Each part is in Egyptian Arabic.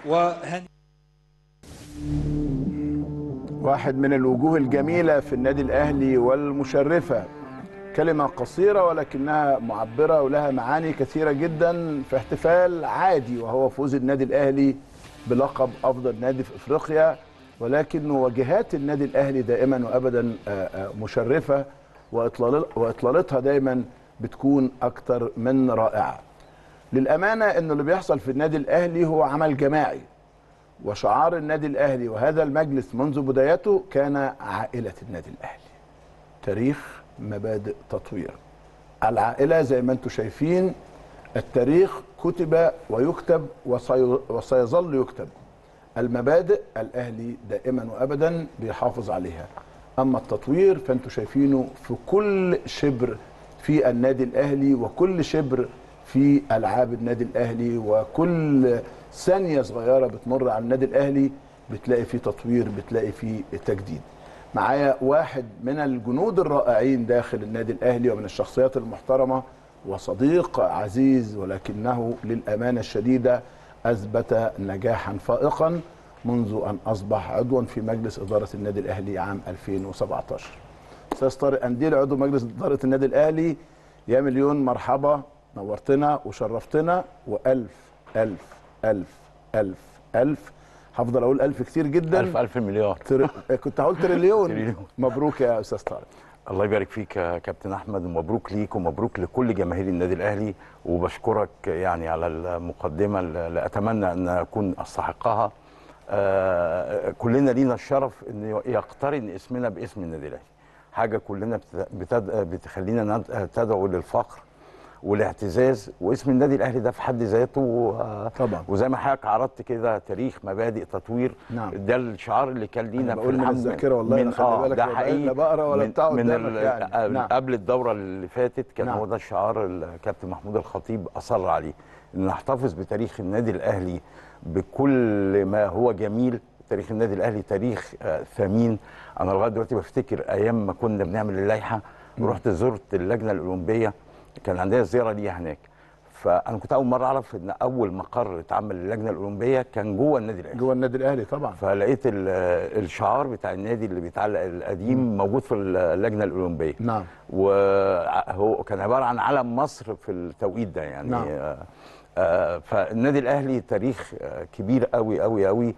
وهن واحد من الوجوه الجميلة في النادي الأهلي والمشرفة كلمة قصيرة ولكنها معبرة ولها معاني كثيرة جدا في احتفال عادي وهو فوز النادي الأهلي بلقب أفضل نادي في إفريقيا ولكن واجهات النادي الأهلي دائما وأبدا آه، آه، مشرفة وإطلال- وإطلالتها دايما بتكون أكتر من رائعة للأمانة أن اللي بيحصل في النادي الأهلي هو عمل جماعي وشعار النادي الاهلي وهذا المجلس منذ بدايته كان عائله النادي الاهلي. تاريخ مبادئ تطوير. العائله زي ما انتم شايفين التاريخ كتب ويكتب وسي- وسيظل يكتب. المبادئ الاهلي دائما وابدا بيحافظ عليها. اما التطوير فانتم شايفينه في كل شبر في النادي الاهلي وكل شبر في العاب النادي الاهلي وكل ثانيه صغيره بتمر على النادي الاهلي بتلاقي فيه تطوير بتلاقي فيه تجديد معايا واحد من الجنود الرائعين داخل النادي الاهلي ومن الشخصيات المحترمه وصديق عزيز ولكنه للامانه الشديده اثبت نجاحا فائقا منذ ان اصبح عضوا في مجلس اداره النادي الاهلي عام 2017 استاذ طارق انديل عضو مجلس اداره النادي الاهلي يا مليون مرحبا نورتنا وشرفتنا والف الف الف الف الف هفضل اقول الف كتير جدا ألف ألف مليار تر... كنت هقول تريليون تريليون. مبروك يا استاذ طارق الله يبارك فيك يا كابتن احمد ومبروك ليك ومبروك لكل جماهير النادي الاهلي وبشكرك يعني على المقدمه اللي اتمنى ان اكون استحقها آه، كلنا لينا الشرف ان يقترن اسمنا باسم النادي الاهلي حاجه كلنا بت- بتد- بتخلينا ند- تدعو للفخر والاعتزاز واسم النادي الاهلي ده في حد ذاته آه، طبعا. وزي ما حضرتك عرضت كده تاريخ مبادئ تطوير نعم. ده الشعار اللي كان لينا أنا بقول من الحمد- الذاكرة والله، من لا خلي اه بالك ده لا حقيقي لا بقرا ولا من- بتاع من قدامك ال- يعني. قبل- نعم. قبل الدوره اللي فاتت كان نعم. هو ده الشعار الكابتن محمود الخطيب اصر عليه ان نحتفظ بتاريخ النادي الاهلي بكل ما هو جميل تاريخ النادي الاهلي تاريخ آه ثمين انا لغايه دلوقتي بفتكر ايام ما كنا بنعمل اللائحه رحت زرت اللجنه الاولمبيه كان عندنا زياره ليها هناك فانا كنت اول مره اعرف ان اول مقر اتعمل للجنه الاولمبيه كان جوه النادي الاهلي جوه النادي الاهلي طبعا فلقيت ال- الشعار بتاع النادي اللي بيتعلق القديم موجود في اللجنه الاولمبيه نعم وهو كان عباره عن علم مصر في التوقيت ده يعني نعم. آه، آه، فالنادي الاهلي تاريخ آه، كبير قوي قوي قوي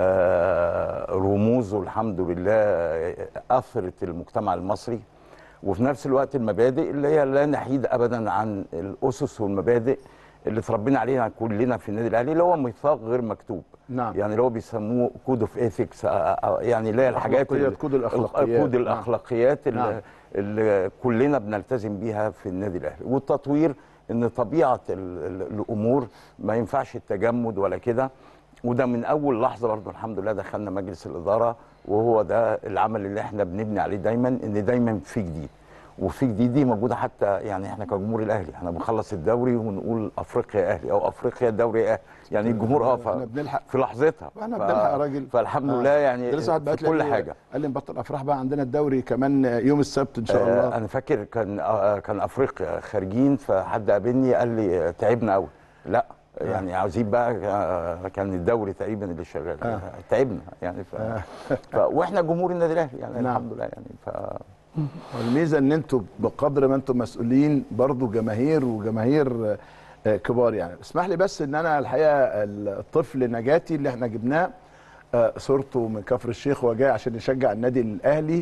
آه، رموزه الحمد لله آه، اثرت المجتمع المصري وفي نفس الوقت المبادئ اللي هي لا نحيد ابدا عن الاسس والمبادئ اللي اتربينا عليها كلنا في النادي الاهلي اللي هو ميثاق غير مكتوب نعم. يعني اللي هو بيسموه كود اوف ايثكس يعني اللي هي الحاجات الأخلاقيات، اللي- كود الأخلاقيات. كود نعم. الاخلاقيات اللي, نعم. اللي كلنا بنلتزم بيها في النادي الاهلي والتطوير ان طبيعه ال- ال- الامور ما ينفعش التجمد ولا كده وده من اول لحظه برضه الحمد لله دخلنا مجلس الاداره وهو ده العمل اللي احنا بنبني عليه دايما ان دايما في جديد وفي جديد دي موجوده حتى يعني احنا كجمهور الاهلي احنا بنخلص الدوري ونقول افريقيا اهلي او افريقيا دوري اهلي يعني الجمهور اه ف- احنا بنلحق. في لحظتها احنا ف- بنلحق يا راجل فالحمد آه. لله يعني ده لسه واحد في بعت لي كل قال لي- حاجه قال لي نبطل افراح بقى عندنا الدوري كمان يوم السبت ان شاء الله آه، انا فاكر كان آه، كان افريقيا خارجين فحد قابلني قال لي آه، تعبنا قوي لا يعني عاوزين بقى آه، كان الدوري تقريبا اللي شغال آه. تعبنا يعني ف... ف... واحنا جمهور النادي الاهلي يعني نعم. الحمد لله يعني ف... والميزه ان انتم بقدر ما انتم مسؤولين برضو جماهير وجماهير آه، كبار يعني اسمح لي بس ان انا الحقيقه الطفل نجاتي اللي احنا جبناه آه، صورته من كفر الشيخ وجاي عشان يشجع النادي الاهلي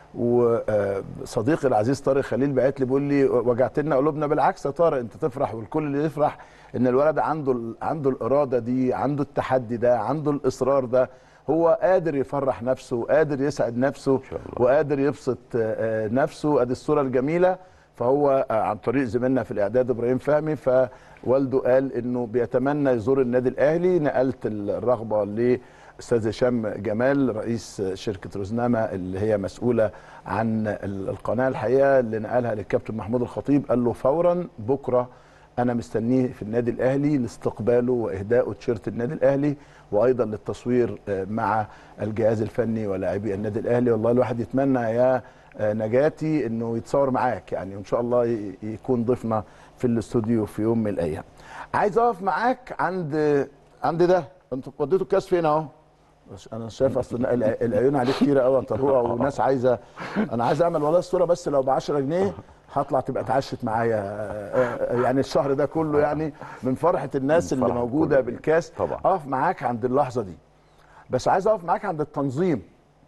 وصديقي العزيز طارق خليل بعت لي بيقول لي وجعت لنا قلوبنا بالعكس يا طارق انت تفرح والكل اللي يفرح ان الولد عنده ال- عنده الاراده دي عنده التحدي ده عنده الاصرار ده هو قادر يفرح نفسه قادر يسعد نفسه شاء الله. وقادر يبسط آه، نفسه ادي الصوره الجميله فهو آه، عن طريق زميلنا في الاعداد ابراهيم فهمي فوالده قال انه بيتمنى يزور النادي الاهلي نقلت الرغبه لاستاذ هشام جمال رئيس شركه روزنامه اللي هي مسؤوله عن ال- القناه الحقيقه اللي نقلها للكابتن محمود الخطيب قال له فورا بكره انا مستنيه في النادي الاهلي لاستقباله واهدائه تيشيرت النادي الاهلي وايضا للتصوير آه، مع الجهاز الفني ولاعبي النادي الاهلي والله الواحد يتمنى يا آه، نجاتي انه يتصور معاك يعني وان شاء الله ي- يكون ضيفنا في الاستوديو في يوم من الايام عايز اقف معاك عند عند ده انتوا وديتوا الكاس فين اهو بس انا شايف اصل الع- العيون عليه كتيره قوي يا طروقه وناس عايزه انا عايز اعمل والله الصوره بس لو ب 10 جنيه هطلع تبقى اتعشت معايا آه، آه، يعني الشهر ده كله يعني من فرحه الناس من اللي فرحة موجوده كل- بالكاس طبعا. اقف معاك عند اللحظه دي بس عايز اقف معاك عند التنظيم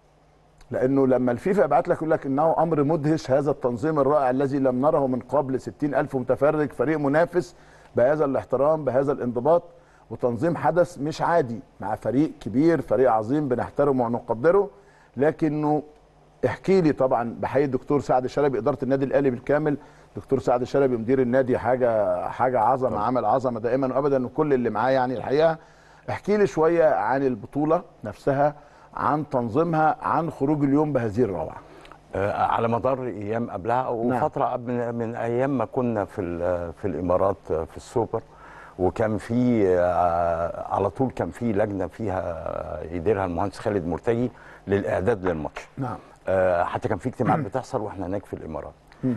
لانه لما الفيفا يبعت لك يقول لك انه امر مدهش هذا التنظيم الرائع الذي لم نره من قبل 60 الف متفرج فريق منافس بهذا الاحترام بهذا الانضباط وتنظيم حدث مش عادي مع فريق كبير فريق عظيم بنحترمه ونقدره لكنه احكي لي طبعا بحيي الدكتور سعد شلبي اداره النادي الاهلي بالكامل دكتور سعد شلبي مدير النادي حاجه حاجه عظمه عمل عظمه دائما وابدا وكل اللي معاه يعني الحقيقه احكي لي شويه عن البطوله نفسها عن تنظيمها عن خروج اليوم بهذه الروعه آه، على مدار ايام قبلها وفتره قبل من, من ايام ما كنا في ال- في الامارات آه، في السوبر وكان في آه، على طول كان في لجنه فيها آه، يديرها المهندس خالد مرتجي للاعداد للماتش نعم آه، حتى كان في اجتماعات بتحصل واحنا هناك في الامارات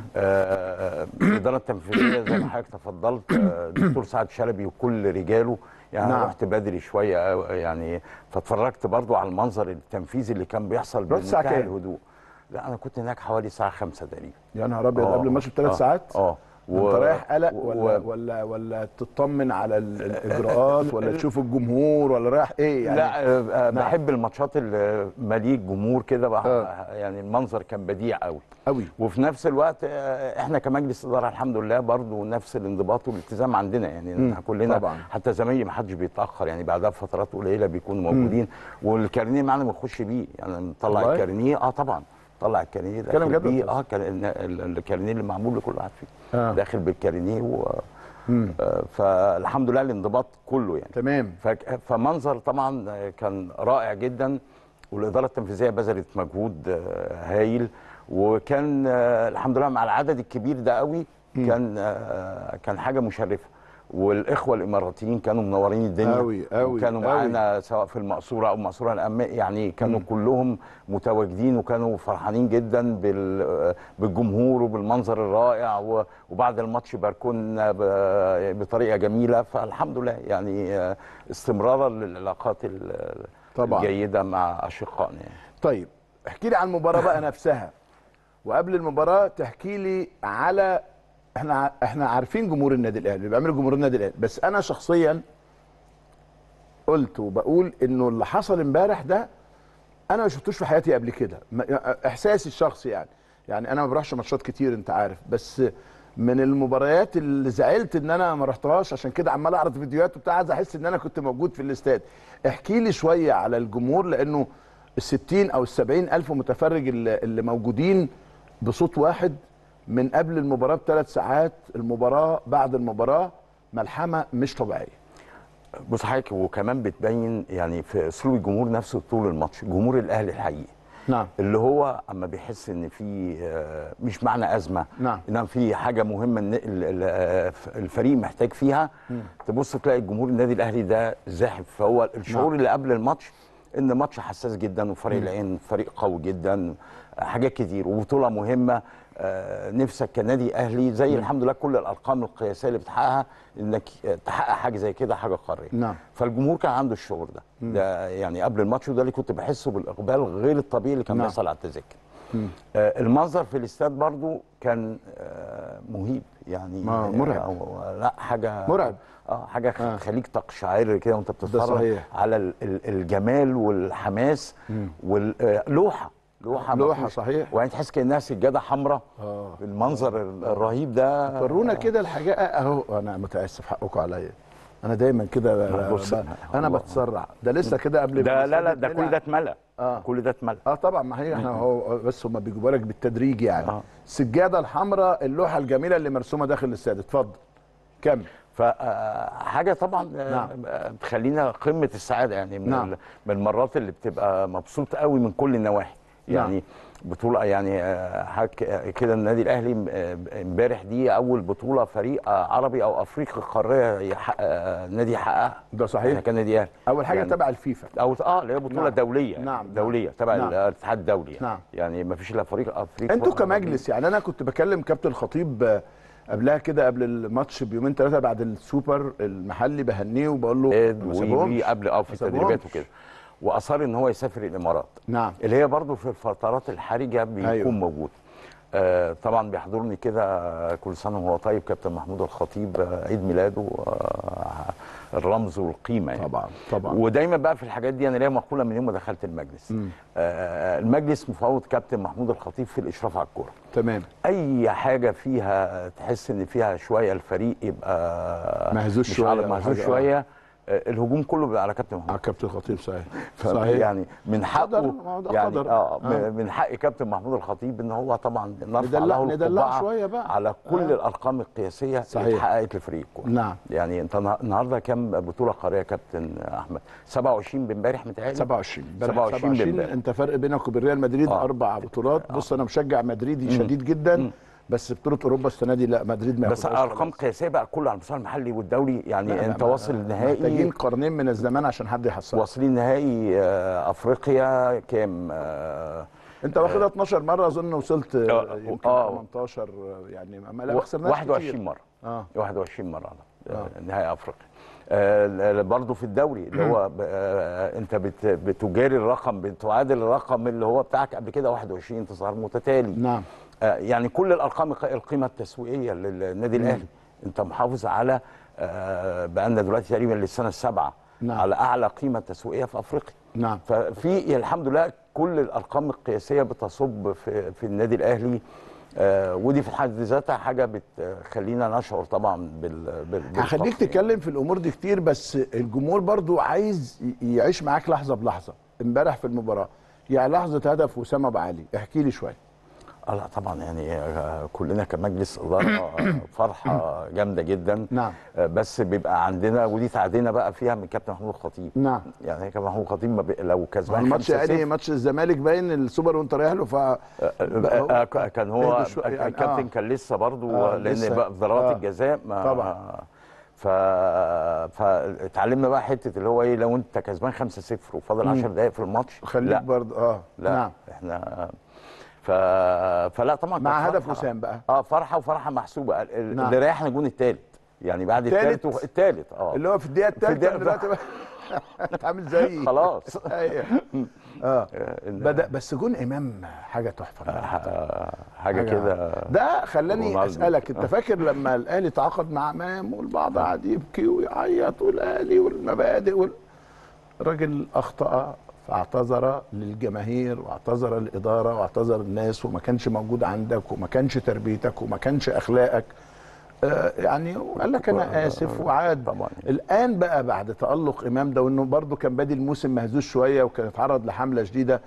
آه، الاداره التنفيذيه زي ما حضرتك تفضلت آه، الدكتور سعد شلبي وكل رجاله يعني نعم. نعم. رحت بدري شويه آه، يعني فاتفرجت برضو على المنظر التنفيذي اللي كان بيحصل رحت الساعة بمنتهى كام؟ الهدوء لا انا كنت هناك حوالي الساعه 5 تقريبا يا نهار ابيض آه، قبل الماتش بثلاث آه، ساعات اه انت رايح قلق و- ولا و- ولا ولا تطمن على ال- الاجراءات ولا تشوف الجمهور ولا رايح ايه يعني لا آه، آه، نعم. بحب الماتشات اللي مليء جمهور كده بقى آه. يعني المنظر كان بديع قوي قوي وفي نفس الوقت آه، احنا كمجلس اداره الحمد لله برضو نفس الانضباط والالتزام عندنا يعني مم، احنا كلنا طبعاً. حتى زمايلي ما حدش بيتاخر يعني بعدها بفترات قليله بيكونوا موجودين والكارنيه معانا بنخش بيه يعني نطلع والله؟ الكارنيه اه طبعا طلع الكارنيه كلام داخل جد بيه ولا اه كان- ال- ال- الكارنيه اللي معمول لكل واحد فيه آه. داخل بالكارنيه و مم. آه، فالحمد لله الانضباط كله يعني تمام فك- فمنظر طبعا كان رائع جدا والاداره التنفيذيه بذلت مجهود آه، هايل وكان آه، الحمد لله مع العدد الكبير ده قوي كان آه، كان حاجه مشرفه والاخوه الاماراتيين كانوا منورين الدنيا أوي، أوي، وكانوا أوي. معانا سواء في المقصوره او المقصوره الأم يعني كانوا كلهم متواجدين وكانوا فرحانين جدا بال- بالجمهور وبالمنظر الرائع و- وبعد الماتش باركونا ب- بطريقه جميله فالحمد لله يعني آه، استمرارا للعلاقات ال- طبعاً. الجيده مع اشقائنا يعني. طيب احكي لي عن المباراه بقى نفسها وقبل المباراه تحكي لي على احنا ع- احنا عارفين جمهور النادي الاهلي اللي بيعملوا جمهور النادي الاهلي بس انا شخصيا قلت وبقول انه اللي حصل امبارح ده انا ما شفتوش في حياتي قبل كده ما- احساسي الشخصي يعني يعني انا ما بروحش ماتشات كتير انت عارف بس من المباريات اللي زعلت ان انا ما رحتهاش عشان كده عمال اعرض فيديوهات وبتاع عايز احس ان انا كنت موجود في الاستاد احكي لي شويه على الجمهور لانه ال 60 او ال 70 الف متفرج اللي, اللي موجودين بصوت واحد من قبل المباراه بثلاث ساعات المباراه بعد المباراه ملحمه مش طبيعيه بص حضرتك وكمان بتبين يعني في اسلوب الجمهور نفسه طول الماتش جمهور الاهلي الحقيقي نعم اللي هو اما بيحس ان في آه، مش معنى ازمه نعم. انما في حاجه مهمه ان ال- ال- آه، الفريق محتاج فيها تبص تلاقي الجمهور النادي الاهلي ده زاحف فهو الشعور اللي قبل الماتش ان ماتش حساس جدا وفريق العين فريق قوي جدا حاجات كتير وبطوله مهمه آه، نفسك كنادي اهلي زي الحمد لله كل الارقام القياسيه اللي بتحققها انك تحقق حاجه زي كده حاجه قاريه نعم. فالجمهور كان عنده الشعور ده ده يعني قبل الماتش وده اللي كنت بحسه بالاقبال غير الطبيعي اللي كان نعم. بيحصل على التذاكر آه المنظر في الاستاد برضو كان آه مهيب يعني ما- مرعب. آه لا حاجه مرعب. اه حاجه آه. آه. تخليك تقشعر كده وانت بتتفرج صحيح. على ال- ال- الجمال والحماس واللوحه لوحه لوحة مفروش. صحيح. وبعدين تحس كانها سجاده حمراء آه. المنظر الرهيب ده ورونا كده الحاجات اهو انا متاسف حقكم عليا انا دايما كده ب- بص، ب- انا الله. بتسرع ده لسه كده قبل ده ما لا لا الاستاد ده يتملى. كل ده اتملى آه. كل ده اتملى اه طبعا ما هي احنا هو بس هم بيجيبوا لك بالتدريج يعني آه. السجاده الحمراء اللوحه الجميله اللي مرسومه داخل الاستاد اتفضل كمل فحاجه طبعا آه، نعم. آه، بتخلينا قمه السعاده يعني من نعم. ال- من المرات اللي بتبقى مبسوط قوي من كل النواحي يعني بطوله يعني آه، حك آه، كده النادي الاهلي م- آه، امبارح دي اول بطوله فريق آه، عربي او افريقي قاريه يحقق آه، نادي يحققها ده صحيح. احنا كنادي اهلي اول حاجه يعني تبع الفيفا او اه اللي هي بطوله نعم. دوليه نعم. دوليه تبع نعم. الاتحاد الدولي يعني. نعم. يعني ما فيش الا فريق افريقي انتوا كمجلس يعني انا كنت بكلم كابتن خطيب آه، قبلها كده قبل الماتش بيومين ثلاثه بعد السوبر المحلي بهنيه وبقول له إيه، ما وي- سابهمش. قبل اه في ما سابهمش. التدريبات وكده واصر ان هو يسافر الامارات نعم اللي هي برضو في الفترات الحرجه بيكون أيوة. أيوه. موجود آه طبعا بيحضرني كده كل سنه وهو طيب كابتن محمود الخطيب آه عيد ميلاده آه الرمز والقيمه يعني طبعا طبعا ودايما بقى في الحاجات دي انا ليا مقوله من يوم ما دخلت المجلس مم. آه المجلس مفوض كابتن محمود الخطيب في الاشراف على الكوره تمام اي حاجه فيها تحس ان فيها شويه الفريق يبقى مهزوز مش شوية على أو مهزوز حاجة، آه. شويه آه الهجوم كله بيبقى على كابتن محمود على كابتن خطيب صحيح ف- صحيح يعني من قدر، حقه ما هو ده يعني قدر. اه آه. من حق كابتن محمود الخطيب ان هو طبعا نرفع ندلع- له ندلعه القبعه شوية بقى. على كل آه. الارقام القياسيه صحيح. اللي اتحققت لفريق الكوره نعم يعني انت النه- النهارده كام بطوله قاريه يا كابتن احمد 27 بامبارح متهيألي 27 امبارح 27 27 بامبارح. انت فرق بينك وبين ريال مدريد آه. اربع بطولات بص انا مشجع مدريدي شديد جدا مم. بس بطوله اوروبا السنه دي لا مدريد ما بس ياخدهاش ارقام خلاص. قياسيه بقى كله على المستوى المحلي والدولي يعني لا، لا، انت ما- واصل محتاجين نهائي قرنين من الزمان عشان حد يحصل واصلين نهائي آه، افريقيا كام آه، انت واخدها 12 مره اظن وصلت آه، يمكن آه. 18 يعني ما لا و- ما خسرناش 21 كتير. مره اه 21 مره آه. آه. نهائي افريقيا آه برضه في الدوري اللي هو ب- آه انت بت بتجاري الرقم بتعادل الرقم اللي هو بتاعك قبل كده 21 انتصار متتالي نعم آه يعني كل الارقام الق- القيمه التسويقيه للنادي الاهلي انت محافظ على آه بقالنا دلوقتي تقريبا للسنه السابعه نعم. على اعلى قيمه تسويقيه في افريقيا نعم ففي الحمد لله كل الارقام القياسيه بتصب في في النادي الاهلي آه ودي في حد ذاتها حاجه بتخلينا نشعر طبعا بال بال هخليك بالفخر. تتكلم في الامور دي كتير بس الجمهور برضو عايز ي- يعيش معاك لحظه بلحظه امبارح في المباراه يعني لحظه هدف وسام ابو علي احكي لي شويه اه لا طبعا يعني آه، كلنا كمجلس اداره آه، فرحه جامده جدا نعم. آه، بس بيبقى عندنا ودي تعدينا بقى فيها من كابتن محمود الخطيب نعم يعني كابتن محمود الخطيب ما بي- لو كسبان الماتش 5-0 يعني ماتش الزمالك باين السوبر وانت رايح له ف آه، آه، ك- كان هو اهدوا شوية يعني، الكابتن آه. كان لسه برضه آه، لان لسه. بقى في ضربات آه. الجزاء ما طبعا. ف فاتعلمنا بقى حته اللي هو ايه لو انت كسبان 5-0 وفاضل 10 دقائق في الماتش خليك لا برضه اه لا نعم احنا ف... فلا طبعا مع كانت هدف فرحة. وسام بقى. اه فرحه وفرحه محسوبه ال- ال- نعم. اللي ريحنا الجون الثالث يعني بعد التالت؟ الثالث الثالث اه اللي هو في الدقيقه الثالثه الدقيقة- دلوقتي بقى انت عامل زيي خلاص ايوه اه آه، إن- بدا بس جون امام حاجه تحفه آه، حاجه كده ده خلاني رونالدو. اسالك انت فاكر لما الاهلي تعاقد مع امام والبعض قعد يبكي ويعيط والاهلي والمبادئ وال... الراجل اخطا فاعتذر للجماهير واعتذر للاداره واعتذر للناس وما كانش موجود عندك وما كانش تربيتك وما كانش اخلاقك آه يعني قال لك انا اسف وعاد طبعا. الان بقى بعد تالق امام ده وانه برده كان بادي الموسم مهزوز شويه وكان اتعرض لحمله شديده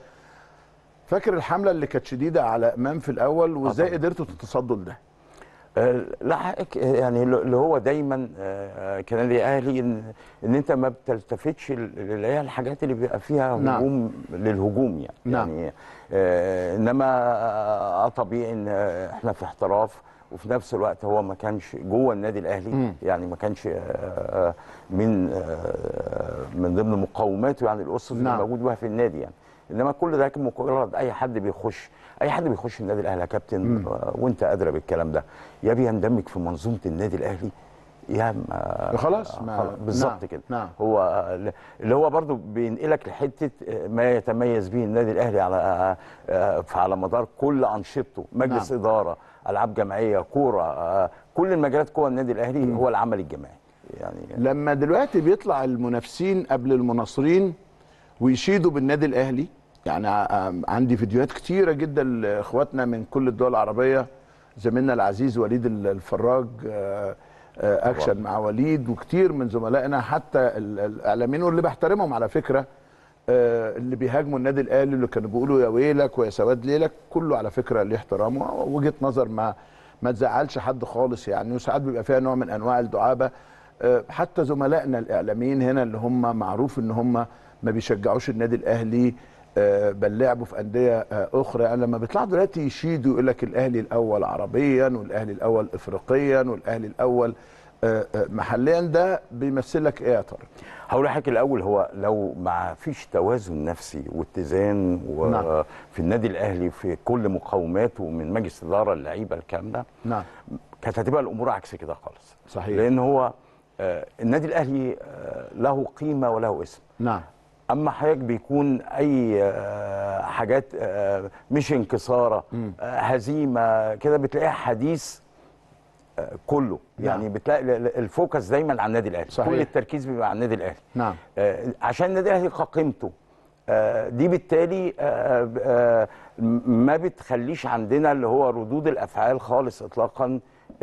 فاكر الحمله اللي كانت شديده على امام في الاول وازاي طبعا. قدرتوا تتصدوا لده آه، لا حقك- يعني اللي هو دايما آه، كنادي اهلي ان ان انت ما بتلتفتش ل- اللي هي الحاجات اللي بيبقى فيها نعم. هجوم للهجوم يعني نعم. يعني آه، انما آه طبيعي ان آه، احنا في احتراف وفي نفس الوقت هو ما كانش جوه النادي الاهلي مم. يعني ما كانش آه، من آه، من ضمن مقوماته يعني الاسس اللي نعم. موجود بها في النادي يعني انما كل ده كان مجرد اي حد بيخش اي حد بيخش النادي الاهلي يا كابتن آه، وانت ادرى بالكلام ده يا بيندمج في منظومه النادي الاهلي يا ما خلاص، ما- خلاص، بالظبط نعم، كده نعم. هو اللي هو برضو بينقلك لحته ما يتميز به النادي الاهلي على آه، على مدار كل انشطته مجلس نعم. اداره العاب جمعيه كوره آه، كل المجالات جوه النادي الاهلي هو العمل الجماعي يعني لما دلوقتي بيطلع المنافسين قبل المناصرين ويشيدوا بالنادي الاهلي يعني ع- عندي فيديوهات كتيره جدا لاخواتنا من كل الدول العربيه زميلنا العزيز وليد ال- الفراج آه، آه، اكشن مع وليد وكتير من زملائنا حتى ال- الاعلاميين واللي بحترمهم على فكره آه، اللي بيهاجموا النادي الاهلي اللي كانوا بيقولوا يا ويلك ويا سواد ليلك كله على فكره ليه احترامه وجهه نظر ما ما تزعلش حد خالص يعني وساعات بيبقى فيها نوع من انواع الدعابه آه، حتى زملائنا الاعلاميين هنا اللي هم معروف ان هم ما بيشجعوش النادي الاهلي آه، بل لعبوا في انديه آه، اخرى يعني لما بيطلعوا دلوقتي يشيدوا يقول لك الاهلي الاول عربيا والاهلي الاول افريقيا والاهلي الاول آه، آه، محليا ده بيمثل لك ايه يا ترى؟ هقول لحضرتك الاول هو لو ما فيش توازن نفسي واتزان نعم. وفي النادي الاهلي في كل مقوماته من مجلس اداره اللعيبه الكلام ده نعم كانت هتبقى الامور عكس كده خالص صحيح. لان هو آه، النادي الاهلي آه، له قيمه وله اسم نعم اما حضرتك بيكون اي آه، حاجات آه، مش انكساره آه، هزيمه كده بتلاقيها حديث آه، كله نعم. يعني بتلاقي ال- ال- الفوكس دايما على النادي الاهلي صحيح. كل التركيز بيبقى على النادي الاهلي نعم آه، عشان النادي الاهلي قيمته آه، دي بالتالي آه، آه، ما بتخليش عندنا اللي هو ردود الافعال خالص اطلاقا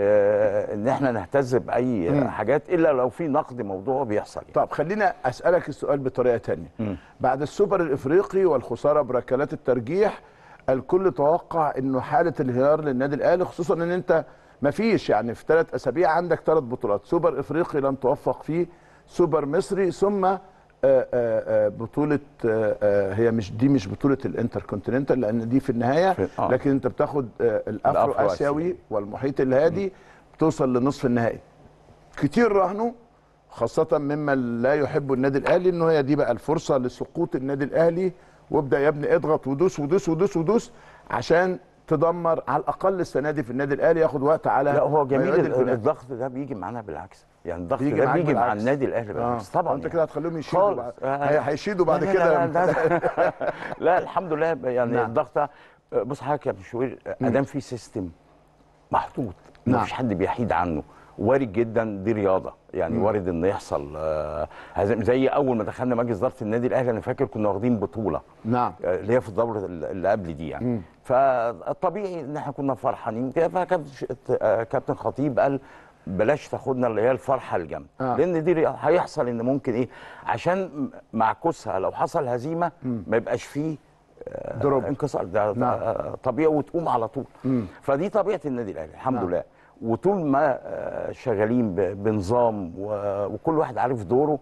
آه، ان احنا نهتز باي مم. حاجات الا لو في نقد موضوع بيحصل يعني. طب خلينا اسالك السؤال بطريقه تانية مم. بعد السوبر الافريقي والخساره بركلات الترجيح الكل توقع انه حاله انهيار للنادي الاهلي خصوصا ان انت ما فيش يعني في ثلاث اسابيع عندك ثلاث بطولات سوبر افريقي لم توفق فيه سوبر مصري ثم آه، آه، آه، بطوله آه، آه، هي مش دي مش بطوله الانتر كونتيننتال لان دي في النهايه في- آه. لكن انت بتاخد آه، الافرو الأفرو اسيوي آسيوي. والمحيط الهادي بتوصل لنصف النهائي كتير راهنوا خاصة ممن لا يحب النادي الأهلي إنه هي دي بقى الفرصة لسقوط النادي الأهلي وابدأ يا ابني اضغط ودوس ودوس ودوس ودوس عشان تدمر على الأقل السنة دي في النادي الأهلي ياخد وقت على لا هو ما جميل يعيد ال- البناء. الضغط ده بيجي معانا بالعكس يعني الضغط بيجي ده معاك بيجي مع بالعكس. النادي الاهلي بالعكس طبعا انت يعني. كده هتخليهم يشيدوا بعد خالص. آه. هي- هيشيدوا بعد لا كده لا لا, لا, لا الحمد لله يعني نعم. الضغط ده- بص حضرتك يا مشوير ادام في سيستم محطوط نعم. مفيش حد بيحيد عنه وارد جدا دي رياضه يعني وارد ان يحصل آه هزيمة. زي اول ما دخلنا مجلس اداره النادي الاهلي انا فاكر كنا واخدين بطوله نعم آه، اللي هي في الدوره اللي قبل دي يعني مم. فالطبيعي ان احنا كنا فرحانين كده فكابتن ش- آه، كابتن خطيب قال بلاش تاخدنا اللي هي الفرحه الجامده آه. لان دي رياضة. هيحصل ان ممكن ايه عشان معكوسها لو حصل هزيمه ما يبقاش فيه آه، دروب. انكسار ده نعم. آه، طبيعي وتقوم على طول مم. فدي طبيعه النادي الاهلي الحمد نعم. لله وطول ما آه، شغالين ب- بنظام و- وكل واحد عارف دوره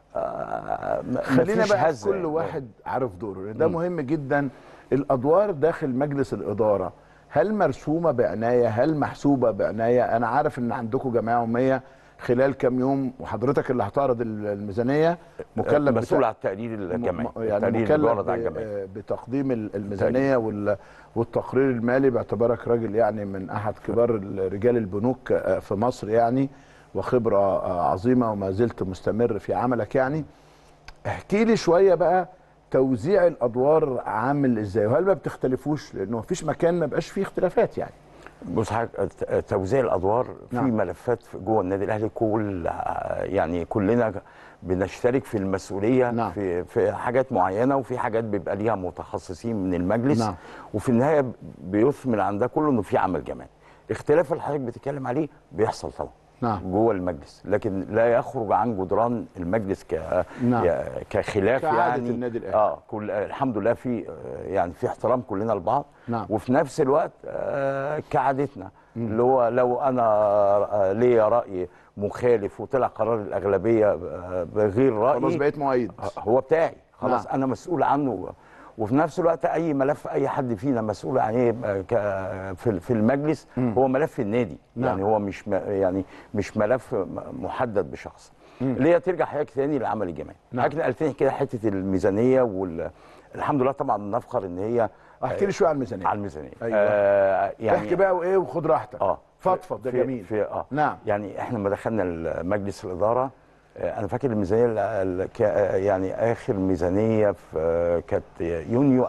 آه، م- خلينا مفيش بقى هزة كل يعني. واحد عارف دوره لأن ده مهم جدا الادوار داخل مجلس الاداره هل مرسومه بعنايه هل محسوبه بعنايه انا عارف ان عندكم جمعيه عموميه خلال كام يوم وحضرتك اللي هتعرض الميزانيه مكلف مسؤول بتا- على التقرير الجمعي م- يعني التقرير اللي مكلف بيعرض على ب- الجمعيه آه، بتقديم ال- الميزانيه وال- والتقرير المالي باعتبارك راجل يعني من احد كبار ال- رجال البنوك آه، في مصر يعني وخبره آه، عظيمه وما زلت مستمر في عملك يعني احكي لي شويه بقى توزيع الادوار عامل ازاي وهل ما بتختلفوش لانه مفيش مكان ما بقاش فيه اختلافات يعني بص حضرتك ت- توزيع الادوار في نعم. ملفات في- جوه النادي الاهلي كل يعني كلنا بنشترك في المسؤوليه نعم. في في حاجات معينه وفي حاجات بيبقى ليها متخصصين من المجلس نعم. وفي النهايه بيثمر عن ده كله انه في عمل جماعي اختلاف اللي حضرتك بتتكلم عليه بيحصل طبعا نعم. جوه المجلس لكن لا يخرج عن جدران المجلس ك نعم. يا- كخلاف كعادة يعني النادي الأهلي. اه كل الحمد لله في آه، يعني في احترام كلنا لبعض نعم. وفي نفس الوقت آه، كعادتنا اللي هو لو انا آه، ليا راي مخالف وطلع قرار الاغلبيه آه، بغير رايي خلاص بقيت معيد هو بتاعي خلاص نعم. انا مسؤول عنه وفي نفس الوقت اي ملف اي حد فينا مسؤول عن ايه يبقى ك- في في المجلس هو ملف النادي نعم. يعني هو مش م- يعني مش ملف م- محدد بشخص اللي هي ترجع حضرتك تاني للعمل الجماعي نعم. حضرتك نقلتني كده حته الميزانيه وال الحمد لله طبعا نفخر ان هي احكي لي شويه عن الميزانيه على الميزانيه أيوة. آه يعني احكي بقى وايه وخد راحتك اه فضفض ده في- جميل في اه نعم. يعني احنا لما دخلنا مجلس الاداره آه، انا فاكر الميزانيه ال- ال- ك- آه، يعني اخر ميزانيه في آه، كانت يونيو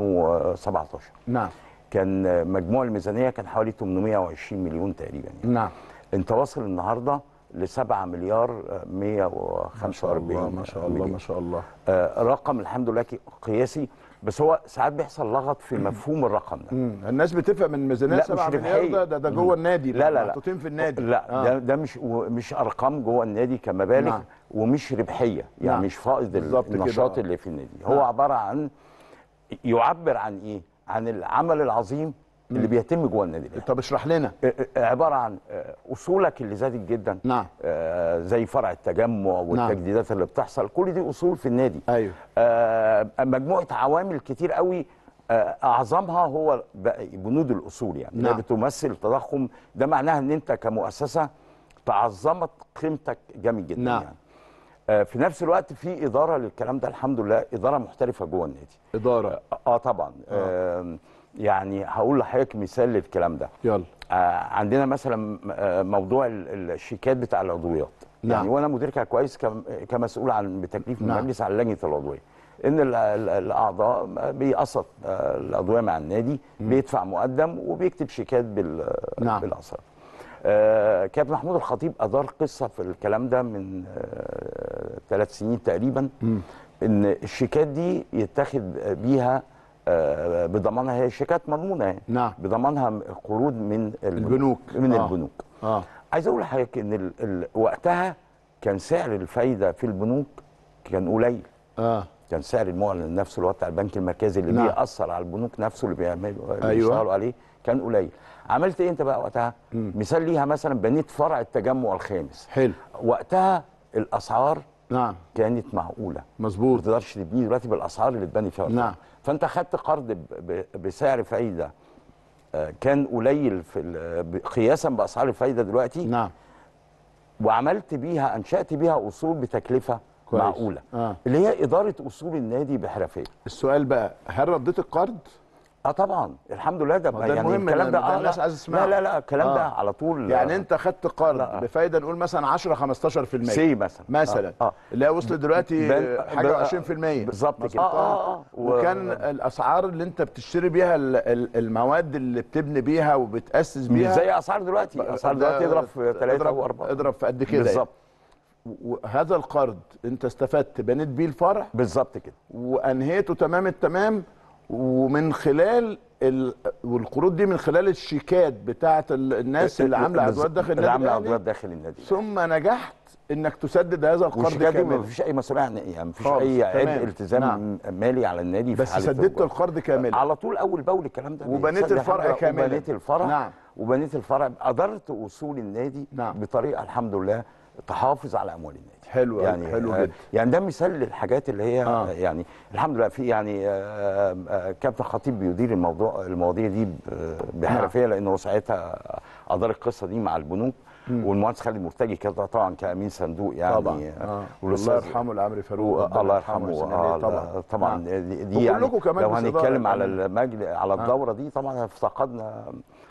2017 نعم كان آه، مجموع الميزانيه كان حوالي 820 مليون تقريبا يعني. نعم انت واصل النهارده ل 7 مليار آه، 145 ما شاء الله مليون. ما شاء الله آه، رقم الحمد لله كي- قياسي بس هو ساعات بيحصل لغط في مفهوم الرقم ده مم. الناس بتفهم من الميزانيه لا، 7 مش مليار ربحية. ده ده, ده جوه النادي لا لا لا محطوطين في النادي لا آه. ده ده مش مش ارقام جوه النادي كمبالغ نعم. ومش ربحيه يعني نعم. مش فائض بالظبط كده، النشاط آه. اللي في النادي هو نعم. عباره عن يعبر عن ايه عن العمل العظيم اللي بيتم جوه النادي الأهلي. طب اشرح لنا آه، آه، عباره عن آه، اصولك اللي زادت جدا نعم. آه، زي فرع التجمع والتجديدات اللي بتحصل كل دي اصول في النادي ايوه آه، مجموعه عوامل كتير قوي آه، اعظمها هو ب- بنود الاصول يعني نعم. نعم. بتمثل تضخم ده معناها ان انت كمؤسسه تعظمت قيمتك جامد جدا نعم. يعني آه، في نفس الوقت في اداره للكلام ده الحمد لله اداره محترفه جوه النادي اداره اه طبعا آه. يعني هقول لحضرتك مثال للكلام ده يلا آه عندنا مثلا آه، موضوع ال- الشيكات بتاع العضويات نعم. يعني وانا مدير كده كويس كم- كمسؤول عن بتكليف من نعم. المجلس على لجنه العضويه ان ال- ال- الاعضاء بيقسط آه، العضويه مع النادي بيدفع مقدم وبيكتب شيكات بال نعم. بالاسعار آه كابتن محمود الخطيب ادار قصه في الكلام ده من آه ثلاث سنين تقريبا ان الشيكات دي يتاخد بيها آه بضمانها هي شيكات مضمونه يعني نعم. بضمانها قروض من البنوك. من آه. البنوك اه عايز اقول لحضرتك ان ال... ال... وقتها كان سعر الفايده في البنوك كان قليل اه كان سعر المعلن نفسه اللي هو بتاع البنك المركزي اللي نعم. بيأثر على البنوك نفسه اللي بيعملوا اللي أيوة. بيشتغلوا عليه كان قليل عملت ايه انت بقى وقتها مثال ليها مثلا بنيت فرع التجمع الخامس حلو وقتها الاسعار نعم كانت معقوله ما مظبوط تقدرش تبنيه دلوقتي بالاسعار اللي اتبني فيها نعم. فانت خدت قرض ب- ب- بسعر فايده آه، كان قليل في ال- ب- قياسا باسعار الفايده دلوقتي نعم وعملت بيها انشات بيها اصول بتكلفه كويس. معقوله آه. اللي هي اداره اصول النادي بحرفيه السؤال بقى هل رديت القرض؟ اه طبعا الحمد لله ده ما ده يعني المهم الكلام إن ده, ده آه الناس لا, عايزة تسمعه. لا لا لا الكلام آه. ده على طول يعني آه، انت خدت قرض لا. بفايده نقول مثلا 10 15% سي مثلا مثلا آه. آه. اللي هي وصلت دلوقتي بال- حاجه بال- و20% بالظبط كده. مظبوط؟ آه، آه، آه. و- وكان الاسعار اللي انت بتشتري بيها ال- ال- المواد اللي بتبني بيها وبتاسس مش بيها زي اسعار دلوقتي اسعار دلوقتي يضرب في ثلاثه اضرب او اربعه اضرب في قد كده بالظبط وهذا القرض انت استفدت بنيت بيه الفرع بالظبط كده وانهيته تمام التمام ومن خلال ال... والقروض دي من خلال الشيكات بتاعه ال- الناس اللي عامله عدوات داخل اللي النادي عامله الأهلي، عدوات داخل النادي ثم نجحت انك تسدد هذا القرض والشيكات دي ما كاملا فيش اي مسؤوليه عن يعني ما فيش خالص. اي عبء تمام. التزام نعم. مالي على النادي في بس حالة سددت الوقوع. القرض كاملا على طول اول باول الكلام ده وبنيت بيسد الفرع الحمد لله، كاملا. وبنيت الفرع نعم. وبنيت الفرع ادرت اصول النادي نعم. بطريقه الحمد لله تحافظ على اموال النادي حلو أوي، يعني حلو آه، جدا. يعني ده مثال للحاجات اللي هي آه. آه. يعني الحمد لله في يعني آه، آه، كابتن خطيب بيدير الموضوع المواضيع دي ب- بحرفيه لانه ساعتها ادار القصه دي مع البنوك والمهندس خالد مرتجي كده طبعا كامين صندوق يعني طبعا آه. الله والأستاذ- يرحمه العمري فاروق ربنا الله يرحمه ويحسن آه إليه طبعا طبعا نعم. دي, دي يعني وكلكم كمان لو بس هنتكلم إدارة على كمان. المجل على الدوره دي طبعا افتقدنا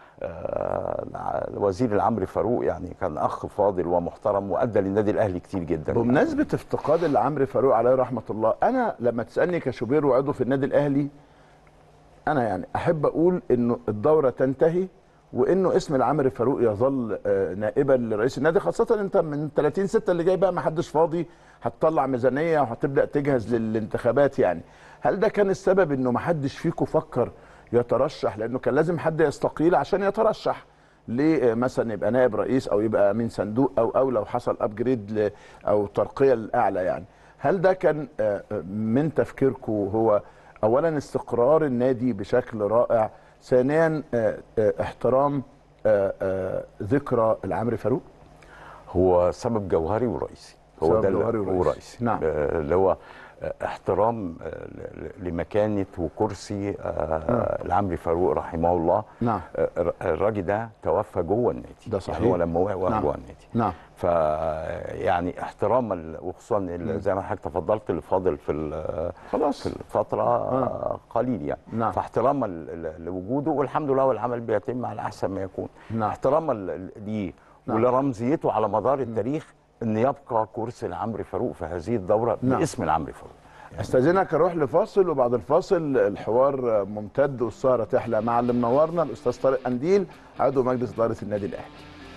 آه، الوزير العمري فاروق يعني كان اخ فاضل ومحترم وادى للنادي الاهلي كتير جدا بمناسبه افتقاد العمري فاروق عليه رحمه الله انا لما تسالني كشوبير وعضو في النادي الاهلي انا يعني احب اقول انه الدوره تنتهي وانه اسم العمري فاروق يظل آه، نائبا لرئيس النادي خاصه انت من 30 6 اللي جاي بقى ما حدش فاضي هتطلع ميزانيه وهتبدا تجهز للانتخابات يعني هل ده كان السبب انه ما حدش فيكم فكر يترشح لانه كان لازم حد يستقيل عشان يترشح ليه مثلا يبقى نائب رئيس او يبقى امين صندوق او او لو حصل ابجريد او ترقيه للاعلى يعني هل ده كان آه، آه، من تفكيركم هو اولا استقرار النادي بشكل رائع ثانيا آه، آه، احترام آه، آه، ذكرى العمري فاروق هو سبب جوهري ورئيسي هو سبب ده اللي- جوهري ورئيسي. ورئيسي نعم. آه، اللي هو آه، احترام آه، ل- لمكانه وكرسي آه، العمري فاروق رحمه الله نعم. آه، الر- الراجل ده توفى جوه النادي ده صحيح. يعني هو لما وقع وقع نعم. جوه النادي نعم ف يعني احتراما ال- وخصوصا ال- زي ما حضرتك تفضلت اللي فاضل في ال- خلاص في الفتره آه. قليل يعني نعم. فاحتراما ل- ل- لوجوده والحمد لله والعمل بيتم على احسن ما يكون نعم. احتراما ل- ليه نعم. ولرمزيته على مدار التاريخ ان يبقى كرسي العمري فاروق في هذه الدوره نعم. باسم العمري فاروق استاذنك اروح لفاصل وبعد الفاصل الحوار ممتد والسهره تحلى مع اللي منورنا الاستاذ طارق قنديل عضو مجلس اداره النادي الاهلي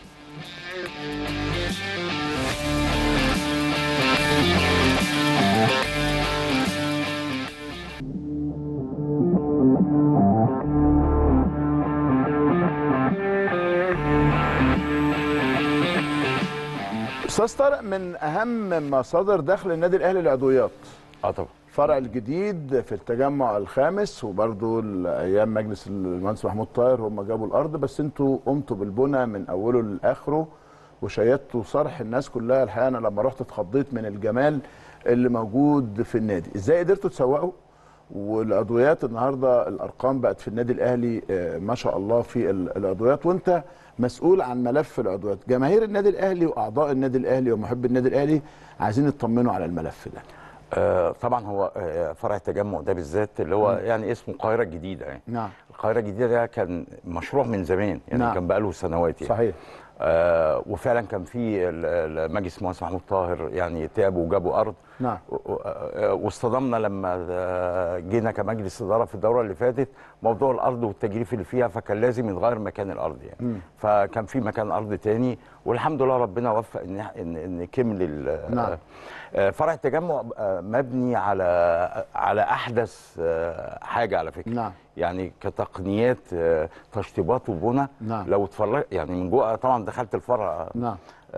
استاذ طارق من اهم مصادر دخل النادي الاهلي العضويات اه طبعا الفرع الجديد في التجمع الخامس وبرضو ايام مجلس المهندس محمود طاهر هم جابوا الارض بس انتوا قمتوا بالبنى من اوله لاخره وشيدتوا صرح الناس كلها الحقيقه انا لما رحت اتخضيت من الجمال اللي موجود في النادي ازاي قدرتوا تسوقوا والعضويات النهارده الارقام بقت في النادي الاهلي آه، ما شاء الله في ال- العضويات وانت مسؤول عن ملف العضويات جماهير النادي الاهلي واعضاء النادي الاهلي ومحبي النادي الاهلي عايزين يطمنوا على الملف ده آه، طبعا هو آه، فرع التجمع ده بالذات اللي هو يعني اسمه القاهره الجديده يعني نعم القاهره الجديده ده كان مشروع من زمان يعني نعم. كان بقاله سنوات يعني صحيح آه وفعلا كان في ال- ال- مجلس مهندس محمود طاهر يعني تعبوا وجابوا ارض نعم و- و- آه، واصطدمنا لما آه، جينا كمجلس اداره في الدوره اللي فاتت موضوع الارض والتجريف اللي فيها فكان لازم يتغير مكان الارض يعني فكان في مكان ارض تاني والحمد لله ربنا وفق ان ان, إن كمل ال- نعم. آه، فرع التجمع آه، مبني على على احدث آه، حاجه على فكره نعم. يعني كتقنيات آه، تشطيبات وبنى نعم. لو اتفرج يعني من جوه طبعا دخلت الفرع نعم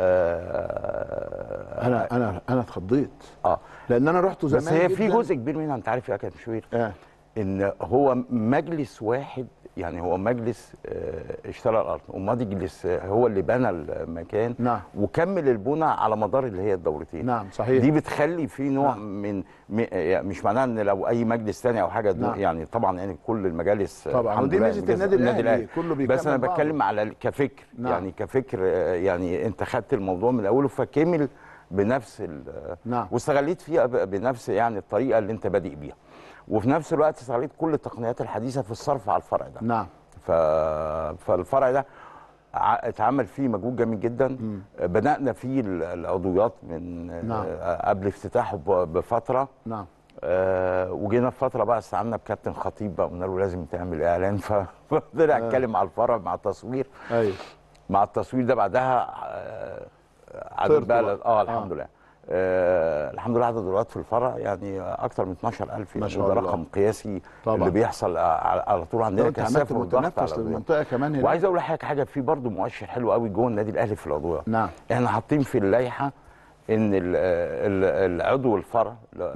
آه انا انا انا اتخضيت اه لان انا رحت زمان بس هي في جداً. جزء كبير منها انت عارف يا كابتن شوير آه. ان هو مجلس واحد يعني هو مجلس آه، اشترى الارض ومجلس آه، هو اللي بنى المكان نعم. وكمل البنى على مدار اللي هي الدورتين نعم، صحيح. دي بتخلي في نوع نعم. من م- يعني مش معناها ان لو اي مجلس تاني او حاجه نعم. يعني طبعا يعني كل المجالس آه، طبعا، الحمد ودي لله ميزة إنجاز النادي الأهلي، كله بيكمل بس انا بعضه. بتكلم على ال- كفكر نعم. يعني كفكر آه، يعني انت خدت الموضوع من اوله فكمل بنفس ال- نعم. واستغليت فيها ب- بنفس يعني الطريقه اللي انت بادئ بيها وفي نفس الوقت استغليت كل التقنيات الحديثه في الصرف على الفرع ده نعم ف... فالفرع ده ع- اتعمل فيه مجهود جميل جدا بدانا فيه ال- العضويات من نعم. آه، قبل افتتاحه ب- بفتره نعم آه وجينا في فتره بقى استعنا بكابتن خطيب بقى قلنا له لازم تعمل اعلان ف- فطلع اتكلم على الفرع مع التصوير ايوه مع التصوير ده بعدها آه، عدد طرت بقى بقى. اه الحمد لله آه الحمد لله عدد الولاد في الفرع يعني اكتر من 12000 ما يعني شاء ده الله. رقم قياسي طبعا. اللي بيحصل على, على طول عندنا لو انت عملت كثافه وضغط على متنفس الأدوية. للمنطقه كمان هنا وعايز اقول لحضرتك حاجه في برضه مؤشر حلو قوي جوه النادي الاهلي في العضويه نعم. احنا حاطين في اللائحه ان ال- ال- العضو الفرع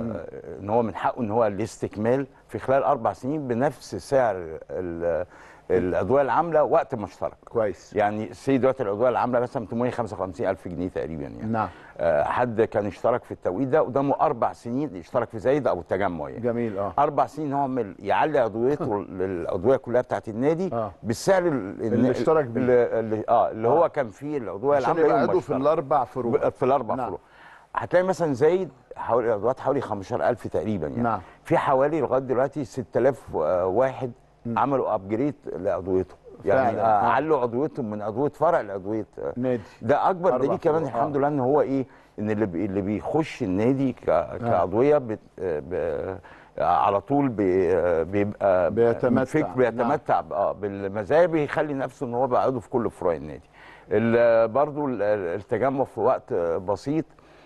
ان هو من حقه ان هو الاستكمال في خلال اربع سنين بنفس سعر ال- العضويه العامله وقت ما اشترك كويس يعني سي دلوقتي العضويه العامله مثلا 855 الف جنيه تقريبا يعني نعم. آه، حد كان اشترك في التوقيت ده قدامه اربع سنين اشترك في زايد او التجمع يعني جميل اه اربع سنين هو عمل يعلي عضويته للعضويه كلها بتاعت النادي آه. بالسعر ال- اللي اشترك بيه. اللي, اللي اه اللي هو كان فيه العضويه عشان العامله يبقى يوم ما عضو في اشترك. الاربع فروع ب- في الاربع نعم. فروع هتلاقي مثلا زايد حوالي عضوات حوالي 15000 تقريبا يعني نعم. في حوالي لغايه دلوقتي 6000 واحد عملوا ابجريد لعضويتهم يعني فعلاً. آه، آه. علوا عضويتهم من عضويه فرع لعضويه آه، نادي ده اكبر أربع دليل كمان فروع. الحمد آه. لله ان هو ايه ان اللي بي اللي بيخش النادي ك- كعضويه بت ب على طول بي بيبقى بيتمتع. فكر بيتمتع ب- اه بالمزايا بيخلي نفسه ان هو بقى عضو في كل فروع النادي ال- برضو ال- التجمع في وقت بسيط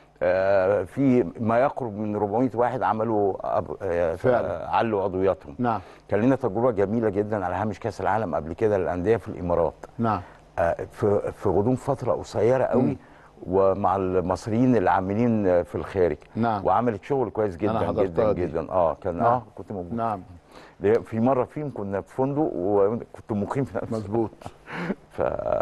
آه، في ما يقرب من 400 واحد عملوا أب- آه، فعلا. علوا عضوياتهم نعم كان لنا تجربه جميله جدا على هامش كاس العالم قبل كده للانديه في الامارات نعم آه، في في غضون فتره قصيره قوي ومع المصريين اللي عاملين في الخارج نعم. وعملت شغل كويس أنا جدا حضرتها جدا دي. جدا اه كان نعم. اه كنت موجود نعم ده في مره فيهم كنا في فندق وكنت مقيم في نفس مظبوط ف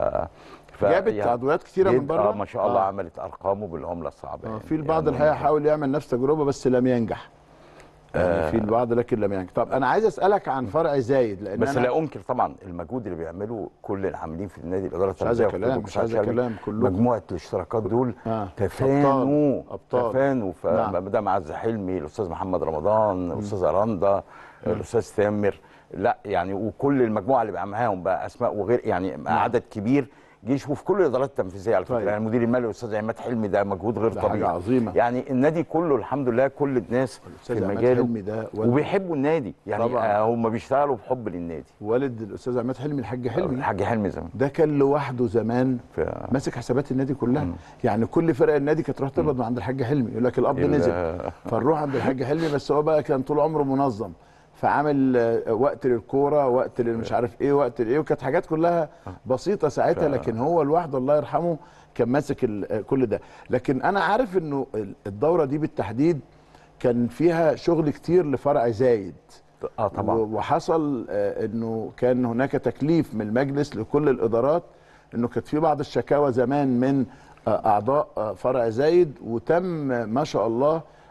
ف جابت عضويات كتيرة من جد- بره؟ اه ما شاء الله آه. عملت ارقامه بالعمله الصعبه آه، يعني. في البعض يعني الحقيقه حاول يعمل نفس التجربه بس لم ينجح يعني في البعض لكن لم ينجح طب انا عايز اسالك عن فرع زايد لان بس أنا لا انكر طبعا المجهود اللي بيعمله كل العاملين في النادي الاداره مش عايز التنفيذية كلام، والخطوط مش عايز والشركة، كلام، كلكم. مجموعه الاشتراكات دول آه. تفانوا أبطال. أبطال. تفانوا نعم. فمدام عز حلمي الاستاذ محمد رمضان الاستاذ رندا الاستاذ تامر لا يعني وكل المجموعه اللي بقى معاهم بقى اسماء وغير يعني عدد كبير جه يشوفوا في كل الادارات التنفيذيه على فكره طيب. يعني المدير المالي الاستاذ عماد حلمي ده مجهود غير ده حاجة طبيعي عظيمة. يعني النادي كله الحمد لله كل الناس في الأستاذ عماد المجال حلمي ده ولد- وبيحبوا النادي يعني طبعاً. آه هم بيشتغلوا بحب للنادي والد الاستاذ عماد حلمي الحاج حلمي الحاج حلمي زمان ده كان لوحده زمان ف- ماسك حسابات النادي كلها يعني كل فرق النادي كانت تروح تقبض من عند الحاج حلمي يقول لك القبض ال- نزل فنروح عند الحاج حلمي بس هو بقى كان طول عمره منظم فعامل آه، وقت للكوره وقت للمش عارف ايه وقت لايه وكانت حاجات كلها بسيطه ساعتها لكن هو لوحده الله يرحمه كان ماسك ال- آه، كل ده لكن انا عارف انه ال- الدوره دي بالتحديد كان فيها شغل كتير لفرع زايد اه طبعا و- وحصل آه، انه كان هناك تكليف من المجلس لكل الادارات انه كانت في بعض الشكاوى زمان من آه، اعضاء آه، فرع زايد وتم آه، ما شاء الله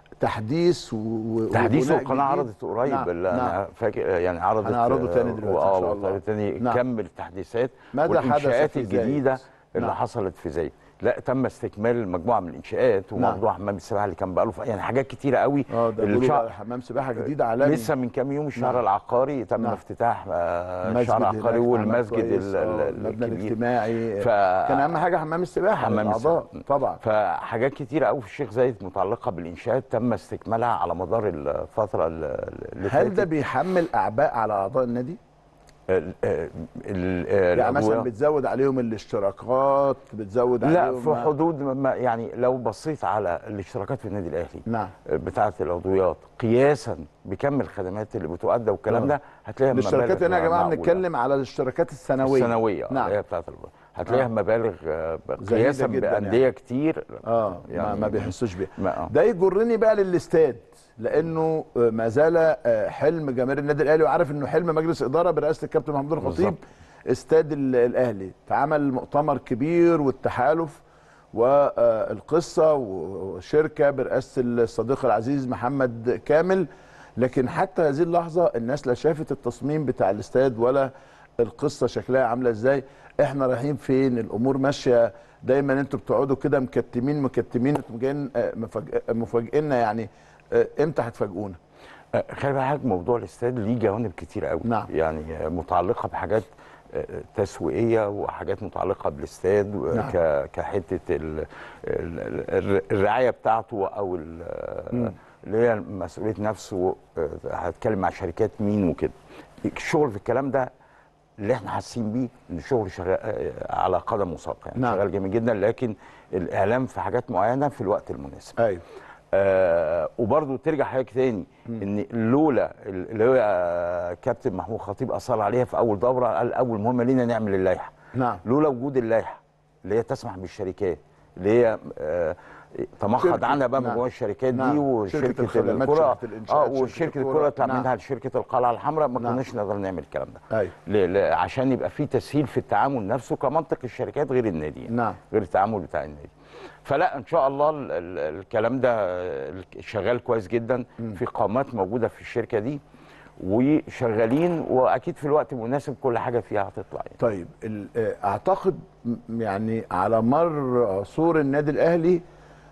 تحديث و... و- تحديث وبناء القناه جديد. عرضت قريب نعم. ال- نعم. انا فاكر يعني عرضت هنعرضه تاني دلوقتي إن اه شاء الله. تاني نعم. كم التحديثات ماذا حدث والانشاءات في زايد؟ الجديده اللي نعم. حصلت في زايد لا تم استكمال مجموعه من الانشاءات وموضوع حمام السباحه اللي كان بقاله ف- يعني حاجات كتيره قوي اه ده الشع- بيقولوا بقى حمام سباحه جديد عالمي لسه من كام يوم الشهر نعم. العقاري تم نعم. افتتاح آه، مسجد الشهر هناك العقاري عمل والمسجد كويس، ال- آه، ال- المبنى الكبير الاجتماعي ف- كان اهم حاجه حمام السباحه حمام للأعضاء. السباحة. طبعا فحاجات كتيره قوي في الشيخ زايد متعلقه بالانشاءات تم استكمالها على مدار الفتره ال- اللي هل ده فاتت. بيحمل اعباء على اعضاء النادي؟ ال- ال- ال- يعني مثلا الأضواء. بتزود عليهم الاشتراكات بتزود لا عليهم في حدود ما يعني لو بصيت على الاشتراكات في النادي الاهلي نعم بتاعه العضويات قياسا بكم الخدمات اللي بتؤدى والكلام آه. ده هتلاقيها الاشتراكات مبالغ هنا يا جماعه معقولة. بنتكلم على الاشتراكات السنويه السنويه نعم. اللي هي بتاعه العضويات. هتلاقيها آه. مبالغ آه، زهيدة قياسا جداً بانديه يعني. كتير اه يعني يعني ما بيحسوش بيها ما- آه. ده يجرني بقى للاستاد لانه آه، ما زال آه، حلم جماهير النادي الاهلي وعارف انه حلم مجلس اداره برئاسه الكابتن محمود الخطيب بالظبط. استاد ال- الاهلي اتعمل مؤتمر كبير والتحالف والقصه وشركه برئاسه الصديق العزيز محمد كامل لكن حتى هذه اللحظه الناس لا شافت التصميم بتاع الاستاد ولا القصه شكلها عامله ازاي احنا رايحين فين الامور ماشيه دايما انتوا بتقعدوا كده مكتمين مكتمين انتوا جايين آه، مفاجئ- مفاجئنا يعني آه، امتى هتفاجئونا آه، خلي بالك موضوع الاستاد ليه جوانب كتير قوي نعم. يعني آه، متعلقه بحاجات آه، تسويقيه وحاجات متعلقه بالاستاد و- نعم. ك- كحته ال- ال- ال- الرعايه بتاعته او ال- مم. اللي هي مسؤوليه نفسه آه، هتكلم مع شركات مين وكده الشغل في الكلام ده اللي احنا حاسين بيه ان الشغل شغال آه، على قدم وساق يعني نعم. شغال جميل جدا لكن الاعلام في حاجات معينه في الوقت المناسب ايوه آه وبرضه ترجع حاجه تاني ان لولا اللي هو آه، كابتن محمود خطيب اصر عليها في اول دوره قال اول مهمه لينا نعمل اللائحه نعم لولا وجود اللائحه اللي هي تسمح بالشركات اللي هي آه تمخض شركة- عنها بقى نعم. مجموعه الشركات نعم. دي شركة وشركه الخدمات، الكره شركة الإنشاء، اه شركة وشركه الكرة. الكره تطلع نعم. منها لشركه القلعه الحمراء ما نعم. كناش نقدر نعمل الكلام ده ايوه ل- ل- عشان يبقى في تسهيل في التعامل نفسه كمنطق الشركات غير النادي يعني. نعم غير التعامل بتاع النادي فلا ان شاء الله ال- ال- الكلام ده آه، شغال كويس جدا في قامات موجوده في الشركه دي وشغالين واكيد في الوقت المناسب كل حاجه فيها هتطلع يعني. طيب ال- آه، اعتقد م- يعني على مر عصور النادي الاهلي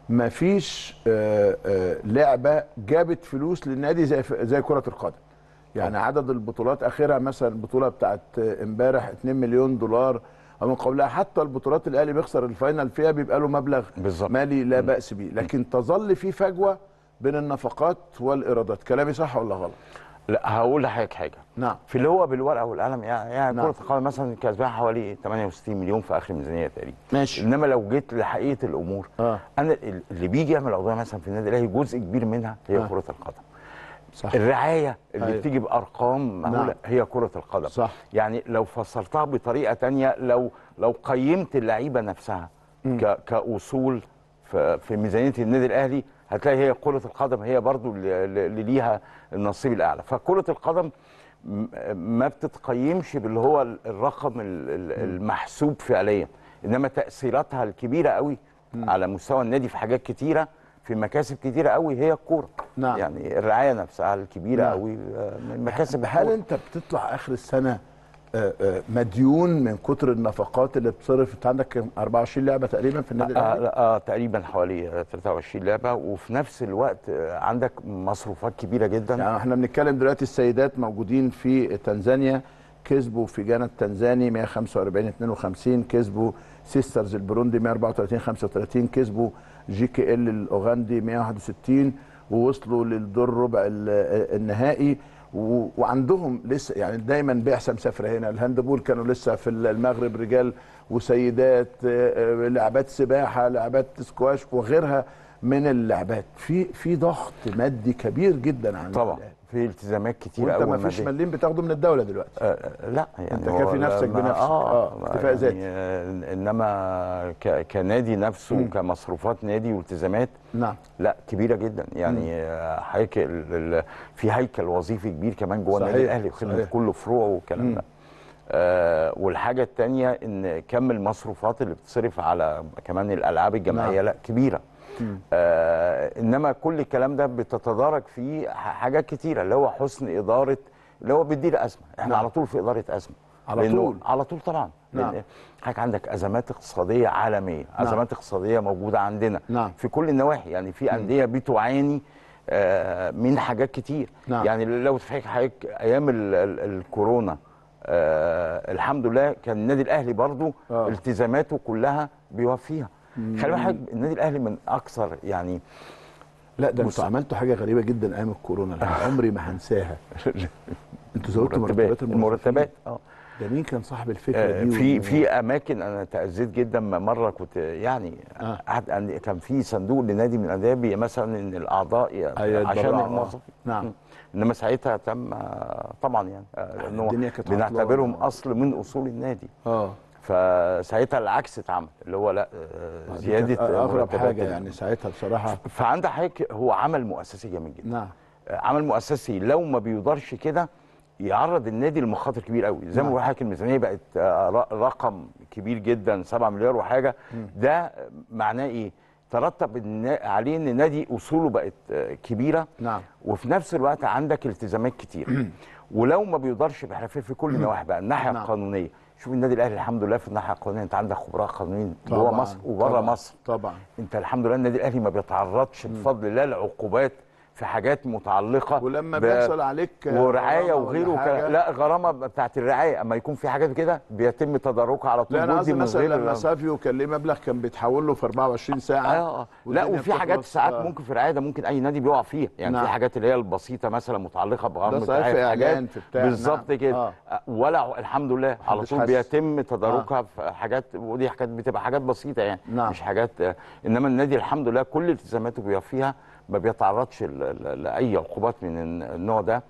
مفيش آه، آه، لعبه جابت فلوس للنادي زي زي كره القدم يعني عدد البطولات اخرها مثلا البطوله بتاعت آه، امبارح 2 مليون دولار او من قبلها حتى البطولات الاهلي بيخسر الفاينل فيها بيبقى له مبلغ بالظبط. مالي لا باس به لكن تظل في فجوه بين النفقات والايرادات كلامي صح ولا غلط لا هقول لحضرتك حاجه نعم في اللي هو بالورقه والقلم يعني, يعني نعم. كره القدم مثلا كسبها حوالي 68 مليون في اخر الميزانيه تقريبا ماشي انما لو جيت لحقيقه الامور اه انا اللي بيجي يعمل عضويه مثلا في النادي الاهلي جزء كبير منها هي آه. كره القدم صح الرعايه اللي أيوة. بتيجي بارقام مهوله نعم. هي كره القدم صح. يعني لو فسرتها بطريقه تانية لو لو قيمت اللعيبه نفسها ك كاصول في, في ميزانيه النادي الاهلي هتلاقي هي كره القدم هي برضو اللي اللي ليها النصيب الاعلى فكره القدم م- ما بتتقيمش باللي هو ال- الرقم ال- ال- المحسوب فعليا انما تاثيراتها الكبيره قوي على مستوى النادي في حاجات كتيره في مكاسب كتيره قوي هي الكوره نعم. يعني الرعايه نفسها الكبيره نعم. قوي آه، من مكاسب هل الكورة. انت بتطلع اخر السنه آه، آه، مديون من كتر النفقات اللي بتصرف انت عندك كام؟ 24 لعبه تقريبا في النادي آه, الاهلي آه تقريبا حوالي آه، 23 لعبه وفي نفس الوقت آه، عندك مصروفات كبيره جدا يعني احنا بنتكلم دلوقتي السيدات موجودين في تنزانيا كسبوا في جانا التنزاني 145 52 كسبوا سيسترز البروندي 134 35 كسبوا جي كي ال الاوغندي 161 ووصلوا للدور ربع ال- النهائي و- وعندهم لسه يعني دايما بعثه مسافره هنا الهاندبول كانوا لسه في المغرب رجال وسيدات آه، آه، لعبات سباحه لعبات سكواش وغيرها من اللعبات في في ضغط مادي كبير جدا عن طبعا الأهلي. في التزامات كتير وانت قوي ما فيش مادية. مليم بتاخده من الدوله دلوقتي آه، آه، لا يعني أنت هو كافي نفسك لما- بنفسك. اه, آه، اكتفاء يعني ذاتي. آه، انما ك- كنادي نفسه مم. كمصروفات نادي والتزامات نعم لا كبيره جدا يعني آه، حضرتك ال- ال- في هيكل وظيفي كبير كمان جوه النادي صحيح، الاهلي وخدمه صحيح. كل فروعه والكلام مم. ده آه والحاجه الثانيه ان كم المصروفات اللي بتصرف على كمان الالعاب الجماعيه نعم. لا كبيره آه انما كل الكلام ده بتتدارك فيه ح- حاجات كتيره اللي هو حسن اداره اللي هو بيدير ازمه احنا نعم. على طول في اداره ازمه على لأنه- طول. على طول طبعا نعم. لأن حضرتك عندك ازمات اقتصاديه عالميه نعم. ازمات اقتصاديه موجوده عندنا نعم. في كل النواحي يعني في انديه بتعاني آه، من حاجات كتير نعم. يعني لو تفكر حضرتك ايام ال ال الكورونا آه الحمد لله كان النادي الاهلي برضو آه. التزاماته كلها بيوفيها خلي بالك حضرتك النادي الاهلي من اكثر يعني لا ده بص. انتوا عملتوا حاجه غريبه جدا ايام الكورونا اللي عمري ما هنساها انتوا زودتوا مرتبات الموظفين. المرتبات اه ده مين كان صاحب الفكره آه، دي في وإن- في اماكن انا تاذيت جدا ما مره كنت يعني آه. قعد عندي- كان في صندوق لنادي من الانديه بي- مثلا ان الاعضاء ي- أيوة، عشان يتبرعوا. الموظفين نعم. م. انما ساعتها تم آه، طبعا يعني آه، لأنه الدنيا كانت بنعتبرهم عطلانة. اصل من اصول النادي اه فساعتها العكس اتعمل اللي هو لا آه، دي زياده كانت اغرب مرتبات حاجه ال- يعني ساعتها بصراحه فعند حضرتك هو عمل مؤسسي جميل جدا نعم عمل مؤسسي لو ما بيدارش كده يعرض النادي لمخاطر كبيره قوي زي ما نعم. بقول لحضرتك الميزانيه بقت آه، ر- رقم كبير جدا 7 مليار وحاجه ده معناه ايه ترتب النا- عليه ان النادي اصوله بقت آه، كبيره نعم. وفي نفس الوقت عندك التزامات كتير ولو ما بيقدرش بحرفيه في كل النواحي بقى الناحيه نعم. القانونيه شوف النادي الاهلي الحمد لله في الناحيه القانونيه انت عندك خبراء قانونيين جوه طبعاً، مصر وبره طبعاً، مصر طبعا انت الحمد لله النادي الاهلي ما بيتعرضش بفضل الله لعقوبات في حاجات متعلقه ولما ب- بيحصل عليك ورعايه غرامة وغيره ولا وكلا- حاجة. لا غرامه بتاعت الرعايه اما يكون في حاجات كده بيتم تداركها على طول لا انا جزء قصدي من مثلا غير لما سافيو كان ليه مبلغ كان بيتحول له في 24 ساعه اه اه لا والدنيا وفي حاجات بتخلص. ساعات آه. ممكن في الرعايه ده ممكن اي نادي بيقع فيها يعني نعم. في حاجات اللي هي البسيطه مثلا متعلقه بغرامه ده صحيح في الرعاية، إعلان، حاجات في بتاع، بالظبط نعم. كده آه. آه. ولا الحمد لله على محدش طول حاسس. بيتم تداركها في حاجات ودي حاجات بتبقى حاجات بسيطه يعني نعم. مش حاجات آه، انما النادي الحمد لله كل التزاماته بيوفيها ما بيتعرضش ل- ل- لاي عقوبات من الن- النوع ده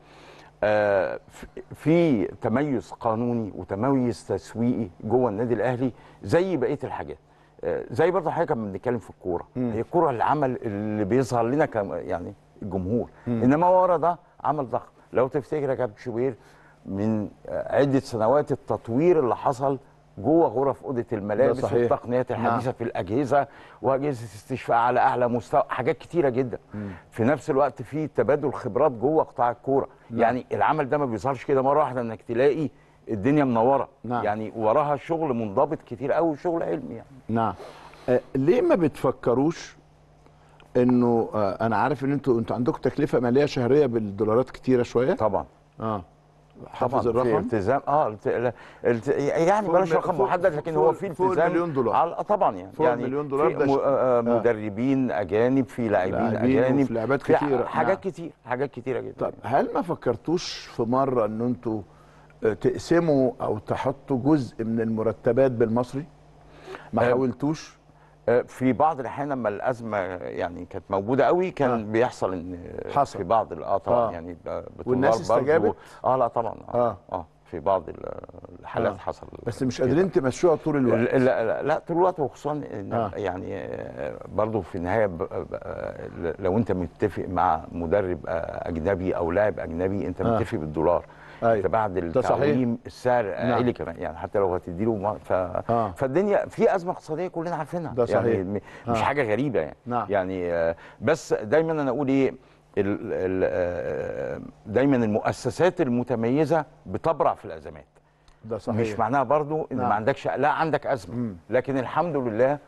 آه، في- في تميز قانوني وتميز تسويقي جوه النادي الاهلي زي بقيه الحاجات آه، زي برضه حضرتك لما بنتكلم في الكوره هي الكوره العمل اللي بيظهر لنا كم يعني الجمهور انما ورا ده عمل ضخم لو تفتكر يا كابتن شوبير من آه، عده سنوات التطوير اللي حصل جوه غرف اوضه الملابس صحيح. والتقنيات الحديثه في الاجهزه واجهزه استشفاء على اعلى مستوى حاجات كتيره جدا في نفس الوقت في تبادل خبرات جوه قطاع الكوره يعني العمل ده ما بيظهرش كده مره واحده انك تلاقي الدنيا منوره نعم. يعني وراها شغل منضبط كتير قوي شغل علمي يعني نعم آه، ليه ما بتفكروش انه آه، انا عارف ان انتوا انتوا عندكم تكلفه ماليه شهريه بالدولارات كتيره شويه طبعا اه طبعا حافظ في الرقم التزام اه الت... لا- الت... يعني فوق بلاش الم- رقم فوق- محدد لكن فوق- هو في فوق التزام المليون دولار. على... آه طبعا يعني فوق يعني المليون دولار في ده م... ش- آه آه. مدربين اجانب في لاعبين لاعبين اجانب وفي لعبات في كتيرة. حاجات نعم. كتير حاجات كتيره جدا طب هل ما فكرتوش في مره ان انتوا آه، تقسموا او تحطوا جزء من المرتبات بالمصري ما آه، حاولتوش آه، في بعض الاحيان لما الازمه يعني كانت موجوده قوي كان آه. بيحصل ان حصل. في بعض ال- اه طبعا آه. يعني ب- بتدار والناس برضو- استجابت؟ اه لا طبعا اه آه. اه, آه في بعض ال- الحالات آه. حصل بس مش كده. قادرين تمشوها طول الوقت لا لا, لا طول الوقت وخصوصا إن آه. يعني آه، برضو في النهايه ب- ب- لو انت متفق مع مدرب آه، اجنبي او لاعب اجنبي انت آه. متفق بالدولار أيوة. انت بعد ده صحيح. التعويم السعر نعم. عالي كمان يعني حتى لو هتديله ما- ف... آه. فالدنيا في ازمه اقتصاديه كلنا عارفينها ده صحيح. يعني م- مش آه. حاجه غريبه يعني نعم. يعني آه، بس دايما انا اقول ايه ال- ال- آه، دايما المؤسسات المتميزه بتبرع في الازمات ده صحيح مش معناها برضو ان نعم. ما عندكش لا عندك ازمه لكن الحمد لله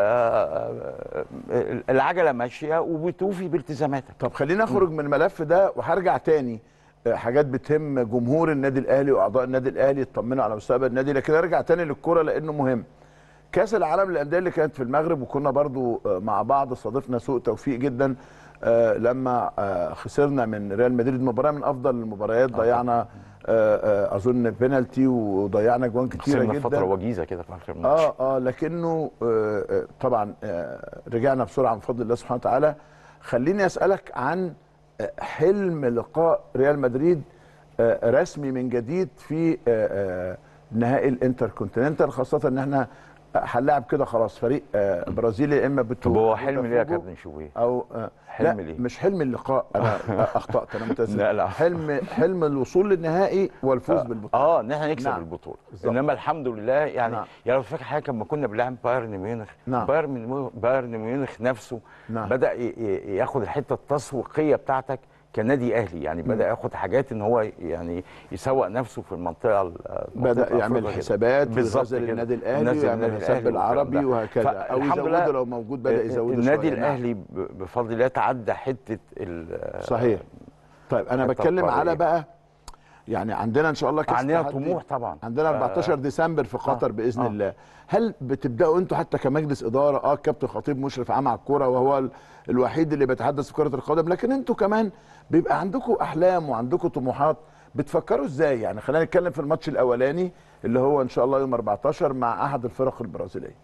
آه، آه، العجله ماشيه وبتوفي بالتزاماتك طب خلينا نخرج من الملف ده وهرجع تاني آه، حاجات بتهم جمهور النادي الاهلي واعضاء النادي الاهلي يطمنوا على مستقبل النادي لكن ارجع تاني للكره لانه مهم كاس العالم للانديه اللي كانت في المغرب وكنا برضو آه، مع بعض صادفنا سوء توفيق جدا آه، لما آه، خسرنا من ريال مدريد مباراه من افضل المباريات ضيعنا آه، آه، اظن بينالتي وضيعنا جوان كتيره خسرنا جدا فتره وجيزه كده في اخر الماتش اه اه لكنه آه آه، طبعا آه رجعنا بسرعه من فضل الله سبحانه وتعالى خليني اسالك عن آه، حلم لقاء ريال مدريد آه رسمي من جديد في آه آه نهائي الانتر كونتيننتال خاصه ان احنا هنلاعب كده خلاص فريق آه، برازيلي يا اما بتو طب هو حلم ليه يا بوتافوجو كابتن شوبير؟ او آه، حلم لا ليه؟ مش حلم اللقاء انا اخطات انا متاسف لا، لا. حلم حلم الوصول للنهائي والفوز بالبطوله اه ان احنا نكسب نعم. البطوله بالظبط. انما الحمد لله يعني نعم. يعني لو فاكر حاجه لما كنا بنلعب بايرن ميونخ نعم. بايرن ميونخ بايرن ميونخ نفسه نعم. بدا ي- ي- ياخد الحته التسويقيه بتاعتك كنادي اهلي يعني بدا ياخد حاجات ان هو يعني يسوق نفسه في المنطقه ال- بدا منطقة يعمل أفريقيا كده. حسابات بالظبط وينزل كده. النادي الاهلي ينزل ويعمل النادي حساب الأهلي والكلام بالعربي ده. وهكذا او فالحمد يزوده لله لو موجود بدا يزوده النادي شوية. نعم. الاهلي ب- بفضل الله تعدى حته ال- صحيح طيب انا حتى بتكلم القارية. على بقى يعني عندنا ان شاء الله كاس عندنا التحدي. طموح طبعا عندنا 14 ديسمبر في قطر آه. باذن آه. الله هل بتبداوا انتوا حتى كمجلس اداره اه كابتن خطيب مشرف عام على الكوره وهو ال- الوحيد اللي بيتحدث في كره القدم لكن انتوا كمان بيبقى عندكم احلام وعندكم طموحات بتفكروا ازاي يعني خلينا نتكلم في الماتش الاولاني اللي هو ان شاء الله يوم 14 مع احد الفرق البرازيليه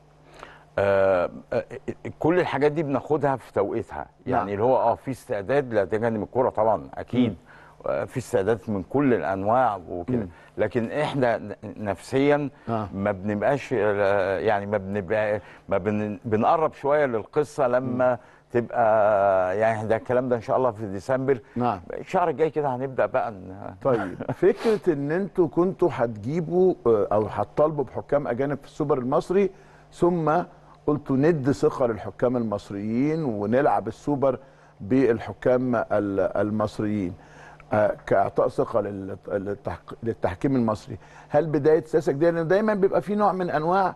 آه، آه، كل الحاجات دي بناخدها في توقيتها يعني نعم. اللي هو اه في استعداد لجانب الكوره طبعا اكيد آه، في استعداد من كل الانواع وكده مم. لكن احنا ن- نفسيا آه. ما بنبقاش آه، يعني ما بنبقى ما بن بنقرب شويه للقصه لما تبقى يعني ده الكلام ده ان شاء الله في ديسمبر نعم الشهر الجاي كده هنبدا بقى ن- طيب فكره ان انتوا كنتوا هتجيبوا آه، او هتطالبوا بحكام اجانب في السوبر المصري ثم قلتوا ندي ثقه للحكام المصريين ونلعب السوبر بالحكام ال- المصريين آه، كاعطاء ثقه لل- للتحق- للتحكيم المصري هل بدايه سياسه جديده لان دايما بيبقى في نوع من انواع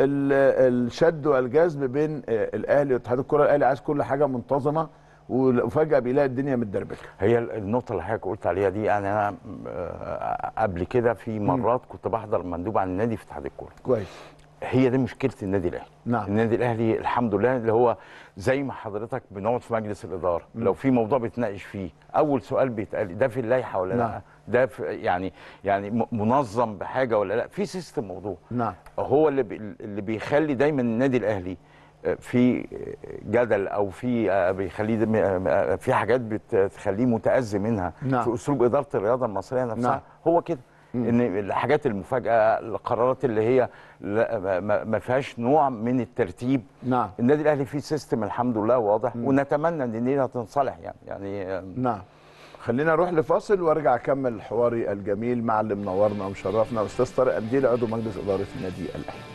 ال- الشد والجذب بين آه، الاهلي واتحاد الكره الاهلي عايز كل حاجه منتظمه وفجاه بيلاقي الدنيا متدربكه هي النقطة اللي حضرتك قلت عليها دي يعني أنا آه، قبل كده في مرات كنت بحضر مندوب عن النادي في اتحاد الكورة كويس هي دي مشكلة النادي الأهلي نعم. النادي الأهلي الحمد لله اللي هو زي ما حضرتك بنقعد في مجلس الإدارة لو في موضوع بيتناقش فيه أول سؤال بيتقال ده في اللائحة ولا نعم. لا ده في يعني يعني م- منظم بحاجة ولا لا في سيستم موضوع نعم هو اللي بي اللي بيخلي دايما النادي الاهلي آه، في جدل او في آه، بيخليه دم- آه، في حاجات بتخليه متاذي منها نعم. في اسلوب اداره الرياضه المصريه نفسها نعم. هو كده ان الحاجات المفاجاه القرارات اللي هي لا- ما- ما ما فيهاش نوع من الترتيب نعم النادي الاهلي فيه سيستم الحمد لله واضح ونتمنى ان الدنيا تنصلح يعني يعني آه، نعم خلينا نروح لفاصل وارجع اكمل حواري الجميل مع اللي منورنا ومشرفنا استاذ طارق قنديل عضو مجلس اداره النادي الاهلي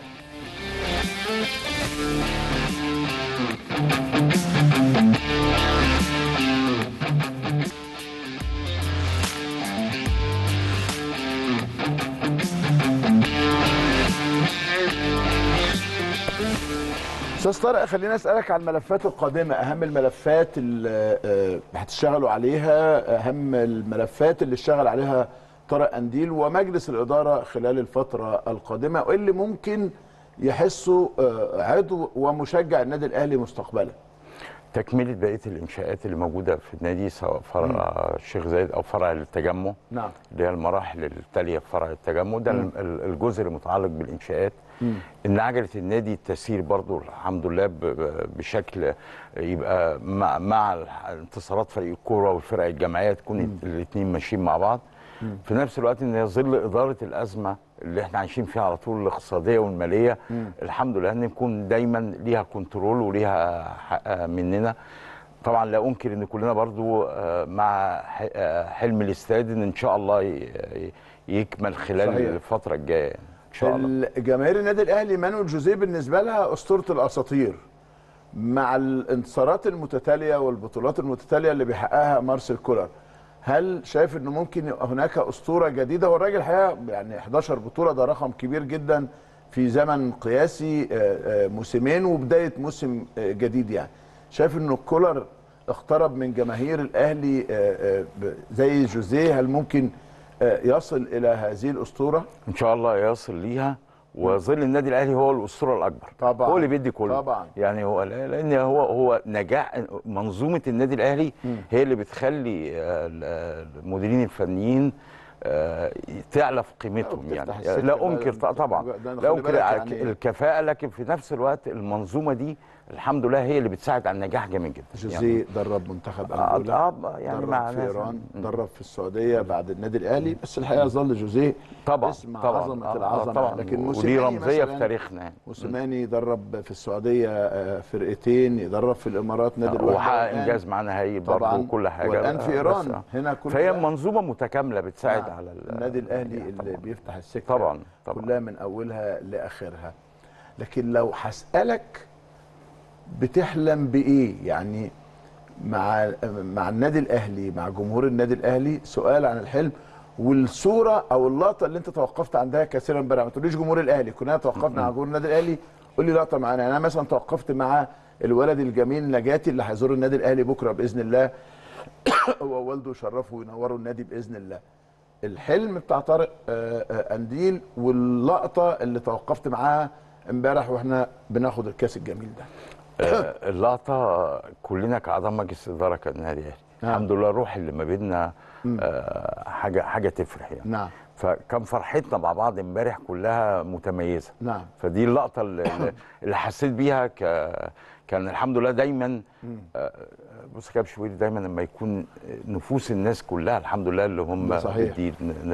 استاذ طارق خلينا اسالك عن الملفات القادمه اهم الملفات اللي آه، هتشتغلوا عليها اهم الملفات اللي اشتغل عليها طارق قنديل ومجلس الاداره خلال الفتره القادمه وايه اللي ممكن يحسوا آه، عضو ومشجع النادي الاهلي مستقبلا تكمله بقيه الانشاءات اللي موجوده في النادي سواء فرع الشيخ زايد او فرع التجمع نعم اللي هي المراحل التاليه في فرع التجمع ده مم. ال- الجزء المتعلق بالانشاءات ان عجله النادي تسير برضو الحمد لله ب- ب- بشكل يبقى مع, مع انتصارات فريق الكوره والفرق الجماعيه تكون الاثنين ماشيين مع بعض في نفس الوقت ان ظل اداره الازمه اللي احنا عايشين فيها على طول الاقتصاديه والماليه الحمد لله ان نكون دايما ليها كنترول وليها حق مننا طبعا لا انكر ان كلنا برضو آه، مع ح- آه، حلم الاستاد ان ان شاء الله ي- ي- يكمل خلال صحيح. الفتره الجايه ان شاء الله جماهير النادي الاهلي مانويل جوزيه بالنسبه لها اسطوره الاساطير مع الانتصارات المتتاليه والبطولات المتتاليه اللي بيحققها مارسيل كولر هل شايف انه ممكن يبقى هناك اسطوره جديده هو الراجل الحقيقه يعني 11 بطوله ده رقم كبير جدا في زمن قياسي آه، آه، موسمين وبدايه موسم آه، جديد يعني شايف انه كولر اقترب من جماهير الاهلي آه، آه، ب- زي جوزيه هل ممكن آه، يصل الى هذه الاسطوره ان شاء الله يصل ليها وظل النادي الاهلي هو الاسطوره الاكبر طبعاً. هو اللي بيدي كله طبعاً. يعني هو لان هو هو نجاح منظومه النادي الاهلي هي اللي بتخلي آه، ال- المديرين الفنيين آه، تعلى في قيمتهم وبتفتح يعني السكة لا بقى انكر لل- طبعا ده لا خلي انكر بالك ع- يعني- الكفاءه لكن في نفس الوقت المنظومه دي الحمد لله هي اللي بتساعد على النجاح جامد جدا جوزيه درب منتخب آه، انجولا آه، يعني درب مع في ناس- ايران مم. درب في السعوديه بعد النادي الاهلي بس الحقيقه ظل جوزيه طبعا اسم طبعا عظمه آه، آه، العظمه طبعا لكن ودي موسيماني رمزيه في مثلاً تاريخنا يعني موسيماني درب في السعوديه آه، فرقتين يدرب في الامارات نادي آه، الوحده وحقق والآن انجاز معانا هايل طبعا برضه وكل حاجه والان في آه، ايران بس، آه. هنا كل فهي ده- منظومه متكامله بتساعد نعم. على ال- النادي الاهلي يعني اللي طبعاً. بيفتح السكه طبعا طبعا كلها من اولها لاخرها لكن لو هسالك بتحلم بايه يعني مع مع النادي الاهلي مع جمهور النادي الاهلي سؤال عن الحلم والصوره او اللقطه اللي انت توقفت عندها كثيرا امبارح ما تقوليش جمهور الاهلي كنا توقفنا مع جمهور النادي الاهلي قول لي لقطه معانا يعني انا مثلا توقفت مع الولد الجميل نجاتي اللي هيزور النادي الاهلي بكره باذن الله هو والده يشرفه وينوروا النادي باذن الله الحلم بتاع طارق آه، آه، انديل واللقطه اللي توقفت معاها امبارح واحنا بناخد الكاس الجميل ده آه، اللقطه كلنا كاعضاء مجلس اداره كالنادي الاهلي نعم. الحمد لله الروح اللي ما بيننا آه، حاجه حاجه تفرح يعني نعم فكان فرحتنا مع بعض امبارح كلها متميزه نعم فدي اللقطه اللي, اللي حسيت بيها ك كان الحمد لله دايما آه، بص يا كابتن شويري دايما لما يكون نفوس الناس كلها الحمد لله اللي هم ده صحيح. دي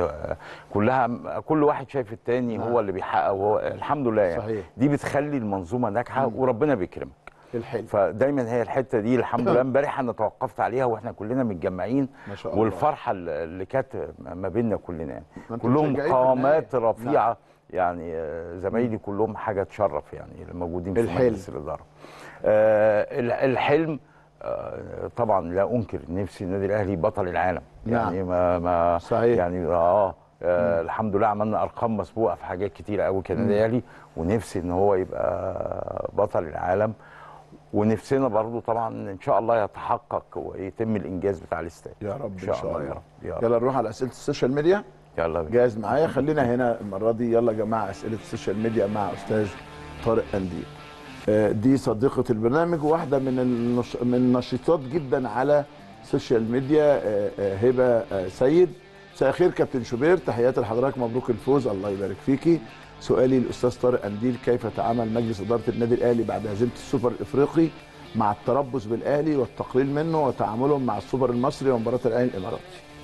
كلها كل واحد شايف التاني نعم. هو اللي بيحقق وهو الحمد لله يعني صحيح. دي بتخلي المنظومه ناجحه وربنا بيكرمك الحلم فدايما هي الحته دي الحمد لله امبارح انا توقفت عليها واحنا كلنا متجمعين ما شاء الله. والفرحه اللي كانت ما بيننا كلنا يعني ما انتوا كلهم مشجعين في قامات النهاية. رفيعه يعني آه، زمايلي كلهم حاجه تشرف يعني اللي موجودين في الحلم. مجلس الاداره آه، ال- الحلم آه، طبعا لا انكر نفسي النادي الاهلي بطل العالم نعم. يعني ما ما صحيح. يعني اه آه الحمد لله عملنا ارقام مسبوقه في حاجات كتيره قوي كنادي الاهلي ونفسي ان هو يبقى بطل العالم ونفسنا برضو طبعا ان شاء الله يتحقق ويتم الانجاز بتاع الاستاد يا رب ان شاء الله يا رب يا رب يلا نروح على اسئله السوشيال ميديا يلا بينا. جاهز معايا خلينا هنا المره دي يلا يا جماعه اسئله السوشيال ميديا مع استاذ طارق انديل آه، دي صديقه البرنامج وواحده من النش... من النشيطات جدا على السوشيال ميديا آه، آه، هبه آه، سيد مساء الخير كابتن شوبير تحياتي لحضرتك مبروك الفوز الله يبارك فيكي سؤالي الاستاذ طارق انديل كيف تعامل مجلس اداره النادي الاهلي بعد هزيمه السوبر الافريقي مع التربص بالاهلي والتقليل منه وتعاملهم مع السوبر المصري ومباراه الاهلي الاماراتي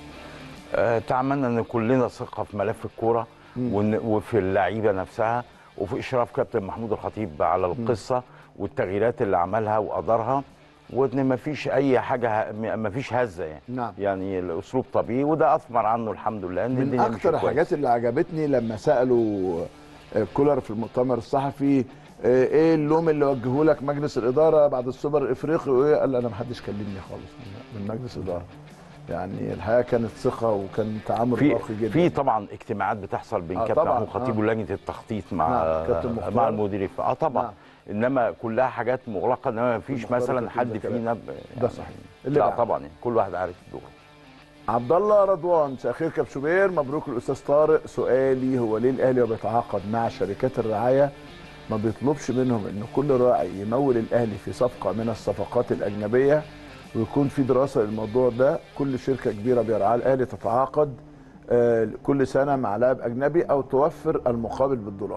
آه، تعملنا ان كلنا ثقه في ملف الكوره وإن- وفي اللعيبه نفسها وفي اشراف كابتن محمود الخطيب على القصه والتغييرات اللي عملها وقدرها وان ما فيش اي حاجه ما فيش هزه يعني نعم. يعني الاسلوب طبيعي وده اثمر عنه الحمد لله ان من الدنيا مشيت اكتر كويس. الحاجات اللي عجبتني لما سالوا آه، كولر في المؤتمر الصحفي آه، ايه اللوم اللي وجهه لك مجلس الاداره بعد السوبر الافريقي وايه قال انا ما حدش كلمني خالص من- من مجلس الاداره يعني الحقيقه كانت ثقه وكان تعامل في راقي جدا في طبعا اجتماعات بتحصل بين آه، كابتن طبعاً، محمود خطيب آه. ولجنه التخطيط مع نعم، كابتن مختار. مع المدير اه طبعا نعم. انما كلها حاجات مغلقه انما ما فيش مختار مثلا الخطيب ده حد كلام. فينا ب- ده يعني صحيح. اللي لا بعد. طبعا يعني كل واحد عارف دوره عبد الله رضوان مساء الخير كابتن شوبير مبروك الاستاذ طارق سؤالي هو ليه الاهلي وبيتعاقد مع شركات الرعايه ما بيطلبش منهم ان كل راعي يمول الاهلي في صفقه من الصفقات الاجنبيه ويكون في دراسه للموضوع ده كل شركه كبيره بيرعاها الاهلي تتعاقد آه، كل سنه مع لاعب اجنبي او توفر المقابل بالدولار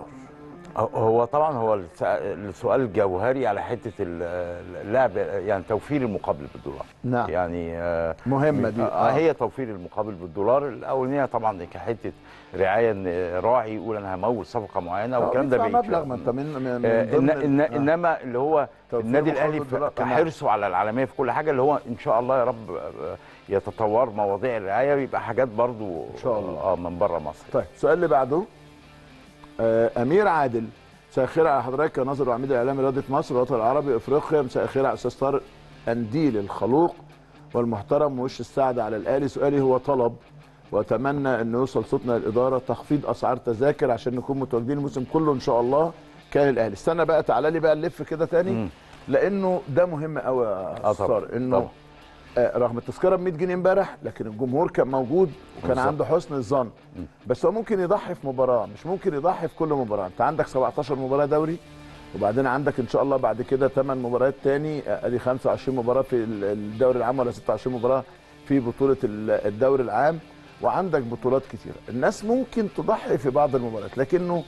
هو طبعا هو الس- السؤال جوهري على حته ال- اللعب يعني توفير المقابل بالدولار نعم. يعني آه، مهمة دي. آه آه. هي توفير المقابل بالدولار الاولانيه طبعا كحته رعايه إن راعي يقول انا همول صفقه معينه والكلام ده بيدفع بعيد مبلغ شوية. ما انت من من آه، من إن ضمن إن ال- آه. انما اللي هو توفير النادي مقابل الاهلي بالدولار. في- كحرصه على العالميه في كل حاجه اللي هو ان شاء الله يا رب آه، يتطور مواضيع الرعايه ويبقى حاجات برضو إن شاء الله. اه من بره مصر طيب السؤال اللي بعده آه امير عادل مساء الخير على حضرتك يا ناظر وعميد الاعلام رياضه مصر والوطن العربي افريقيا مساء الخير على استاذ طارق انديل الخلوق والمحترم ووش السعد على الاهلي سؤالي هو طلب واتمنى ان يوصل صوتنا للاداره تخفيض اسعار تذاكر عشان نكون متواجدين الموسم كله ان شاء الله كان الاهلي استنى بقى تعالى لي بقى نلف كده تاني مم. لانه ده مهم قوي يا آه استاذ طبعاً، طارق انه طبعاً. آه، رغم التذكره ب 100 جنيه امبارح لكن الجمهور كان موجود وكان بالظبط. عنده حسن الظن بس هو ممكن يضحي في مباراه مش ممكن يضحي في كل مباراه انت عندك 17 مباراه دوري وبعدين عندك ان شاء الله بعد كده 8 مباريات تاني آه، ادي 25 مباراه في ال- الدوري العام ولا 26 مباراه في بطوله ال- الدوري العام وعندك بطولات كتيره الناس ممكن تضحي في بعض المباريات لكنه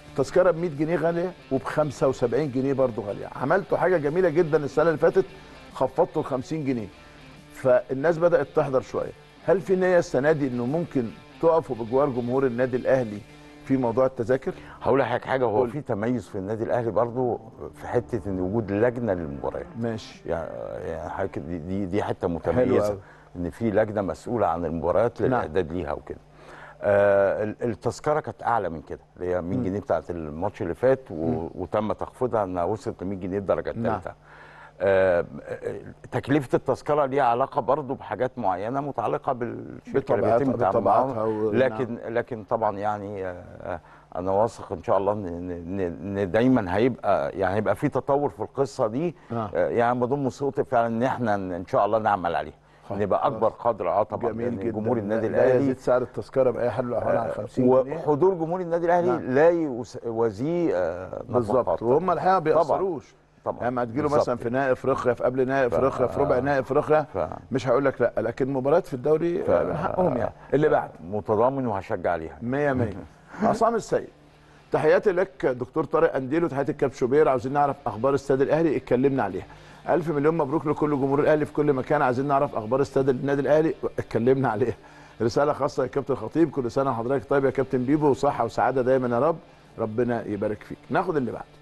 التذكره ب 100 جنيه غاليه وب 75 جنيه برضه غاليه عملتوا حاجه جميله جدا السنه اللي فاتت خفضتوا ال 50 جنيه فالناس بدات تحضر شويه هل في نيه السنه دي انه ممكن تقفوا بجوار جمهور النادي الاهلي في موضوع التذاكر هقول لحضرتك حاجه هو قول. في تميز في النادي الاهلي برضو في حته ان وجود لجنه للمباريات ماشي يعني يعني حضرتك دي دي, دي حته حلو متميزه أوي. ان في لجنه مسؤوله عن المباريات نعم. للاعداد ليها وكده آه ال- التذكره كانت اعلى من كده اللي هي 100 جنيه بتاعت الماتش اللي فات و... وتم تخفيضها انها وصلت ل 100 جنيه الدرجه نعم. الثالثه آه تكلفه التذكره ليها علاقه برضو بحاجات معينه متعلقه بالشركه اللي بطبيعتها- بيتم التعامل بطبيعتها معاها. و- لكن لكن طبعا يعني آه، آه، انا واثق ان شاء الله ان ان إن دايما هيبقى يعني هيبقى في تطور في القصه دي آه. آه، يعني بضم صوتي فعلا ان احنا ان شاء الله نعمل عليه خلاص. نبقى اكبر قدر اه طبعا جميل لأن جدا جمهور النادي لا الاهلي يزيد سعر التذكره باي حال من الاحوال عن 50 جنيه وحضور جمهور النادي الاهلي نعم. لا يوازيه آه، بالظبط نفقات. وهم الحقيقه ما بيأثروش طبعا يعني ما تجيله بالظبط. مثلا في نهائي افريقيا في قبل نهائي افريقيا في ربع نهائي افريقيا ف- مش هقول لك لا لكن مباريات في الدوري من حقهم يعني اللي بعد متضامن وهشجع عليها 100 100 عصام السيد تحياتي لك دكتور طارق انديل وتحياتي الكابتن شوبير عاوزين نعرف اخبار استاد الاهلي اتكلمنا عليها الف مليون مبروك لكل جمهور الاهلي في كل مكان عايزين نعرف اخبار استاد النادي الاهلي اتكلمنا عليها رساله خاصه يا كابتن خطيب كل سنه وحضرتك طيب يا كابتن بيبو وصحه وسعاده دايما يا رب ربنا يبارك فيك ناخد اللي بعده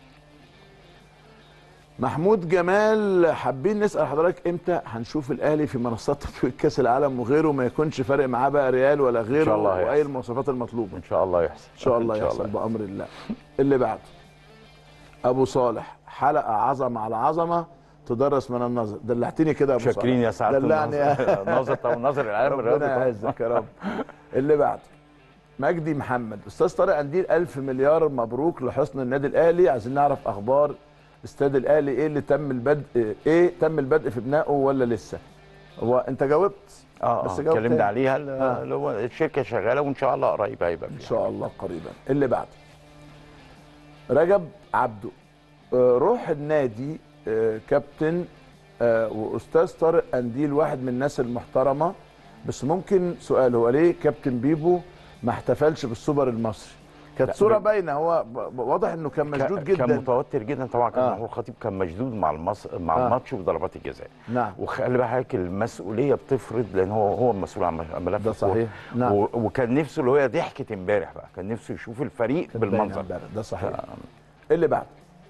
محمود جمال حابين نسال حضرتك امتى هنشوف الاهلي في منصات تتويج كاس العالم وغيره ما يكونش فارق معاه بقى ريال ولا غيره شاء الله واي هيحصل. المواصفات المطلوبه ان شاء الله يحصل ان شاء الله يحصل بامر الله اللي بعده ابو صالح حلقه عظمه على عظمه تدرس من النظر دلعتني كده يا ابو صالح شاكرين يا سعاده دلعني يا الناظر طبعا ناظر العالم الرياضي ربنا طبعاً. يعزك يا رب اللي بعده مجدي محمد استاذ طارق قنديل الف مليار مبروك لحسن النادي الاهلي عايزين نعرف اخبار استاد الاهلي ايه اللي تم البدء ايه تم البدء في بنائه ولا لسه هو انت جاوبت اه بس بس جاوب اتكلمنا تاني. عليها آه. اللي هو الشركه شغاله وان شاء الله قريب هيبقى ان فيها. شاء الله قريبا اللي بعده رجب عبده آه، روح النادي آه، كابتن آه، واستاذ طارق قنديل واحد من الناس المحترمه بس ممكن سؤال هو ليه كابتن بيبو ما احتفلش بالسوبر المصري كانت لا، صوره ب- باينه هو ب- ب- واضح انه كان مشدود كان جدا متوتر جدا طبعا كان آه. محمود الخطيب كان مشدود مع المص... مع آه. الماتش وضربات الجزاء نعم وخلي بالك المسؤوليه بتفرض لان هو هو المسؤول عن ملف ده الكورة. صحيح. نعم. و... وكان نفسه اللي هي ضحكه امبارح بقى كان نفسه يشوف الفريق كانت باينة بالمنظر امبارح، ده صحيح اللي بعد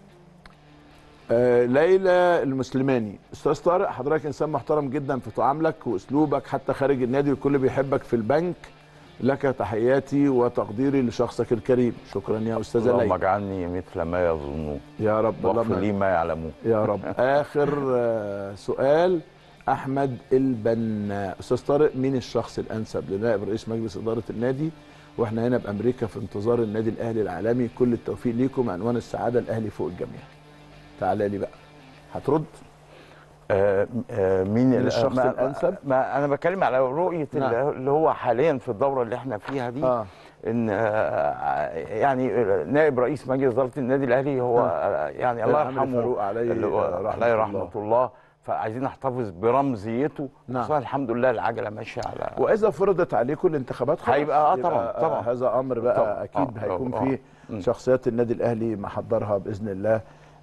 آه ليلى المسلماني استاذ طارق حضرتك انسان محترم جدا في تعاملك واسلوبك حتى خارج النادي والكل بيحبك في البنك لك تحياتي وتقديري لشخصك الكريم شكرا يا استاذه اللهم ليلى اجعلني مثل ما يظنون يا رب واغفر اللهم لي ما يعلمون يا رب اخر آه، سؤال احمد البنا استاذ طارق مين الشخص الانسب لنائب رئيس مجلس اداره النادي واحنا هنا بامريكا في انتظار النادي الاهلي العالمي كل التوفيق ليكم عنوان السعاده الاهلي فوق الجميع تعالى لي بقى هترد آه آه مين من ال- الشخص ما- الأنسب؟ ما انا بتكلم على رؤيه نعم. اللي اللي هو حاليا في الدوره اللي احنا فيها دي اه ان آه، يعني نائب رئيس مجلس اداره النادي الاهلي هو نعم. آه، يعني الله العامل يرحمه فاروق عليه اللي هو رحمة عليه رحمه الله. الله, فعايزين نحتفظ برمزيته نعم. خصوصا الحمد لله العجله ماشيه على واذا فرضت عليكم الانتخابات خلاص هيبقى آه يبقى طبعاً، طبعاً. هذا امر بقى طبعاً. اكيد آه، هيكون آه، فيه مم. شخصيات النادي الاهلي محضرها باذن الله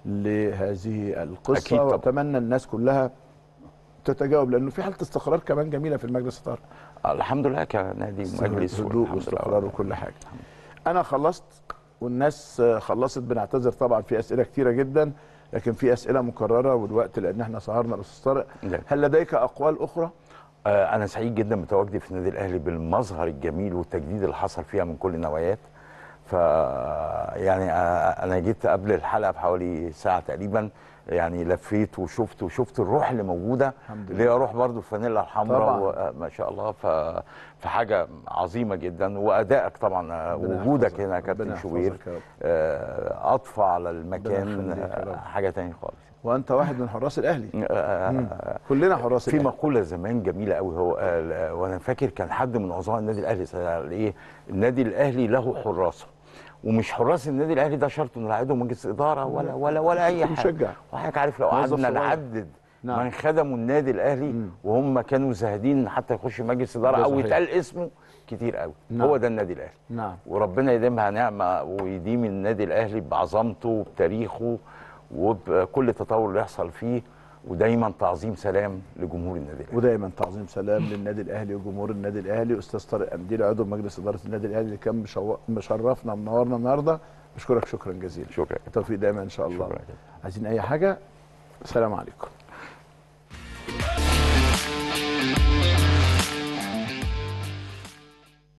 لهذه القصه أكيد طبعاً. واتمنى الناس كلها تتجاوب لانه في حاله استقرار كمان جميله في المجلس الاداره الحمد لله كنادي مجلس هدوء والحمد لله. واستقرار وكل حاجه انا خلصت والناس خلصت بنعتذر طبعا في اسئله كتيره جدا لكن في اسئله مكرره والوقت لان احنا سهرنا الاستاذ طارق لا. هل لديك اقوال اخرى آه، انا سعيد جدا بتواجدي في النادي الاهلي بالمظهر الجميل والتجديد اللي حصل فيها من كل النوايات ف يعني آه، انا جيت قبل الحلقه بحوالي ساعه تقريبا يعني لفيت وشفت وشفت الروح اللي موجوده الحمد اللي هي روح برضو الفانيلا الحمراء طبعاً. و- آه، ما شاء الله ف فحاجه عظيمه جدا وادائك طبعا آه، ربنا وجودك يحفظك. هنا يا ربنا كابتن يحفظك شوبير يا رب. آه، اضفى على المكان يخليك يا آه، رب. حاجه تانية خالص وانت واحد من حراس الاهلي آه، كلنا حراس في الاهلي مقوله زمان جميله قوي هو قال آه، وانا فاكر كان حد من عظماء النادي الاهلي سأل على ايه النادي الاهلي له حراسه ومش حراس النادي الاهلي ده شرط انه يعيدوا مجلس اداره ولا ولا ولا اي حاجه مشجع. وحضرتك عارف لو موظف قعدنا صغير. نعدد نعم. من خدموا النادي الاهلي وهم كانوا زاهدين حتى يخش مجلس اداره ده او صحيح. يتقال اسمه كتير قوي نعم. هو ده النادي الاهلي نعم وربنا يديمها نعمه ويديم النادي الاهلي بعظمته وبتاريخه وبكل التطور اللي يحصل فيه ودايما تعظيم سلام لجمهور النادي الاهلي ودايما تعظيم سلام للنادي الاهلي وجمهور النادي الاهلي استاذ طارق قنديل عضو مجلس اداره النادي الاهلي اللي كان مشو- مشرفنا ومنورنا النهارده بشكرك شكرا جزيلا شكرا التوفيق دايما ان شاء الله شكرا جدا. عايزين اي حاجه السلام عليكم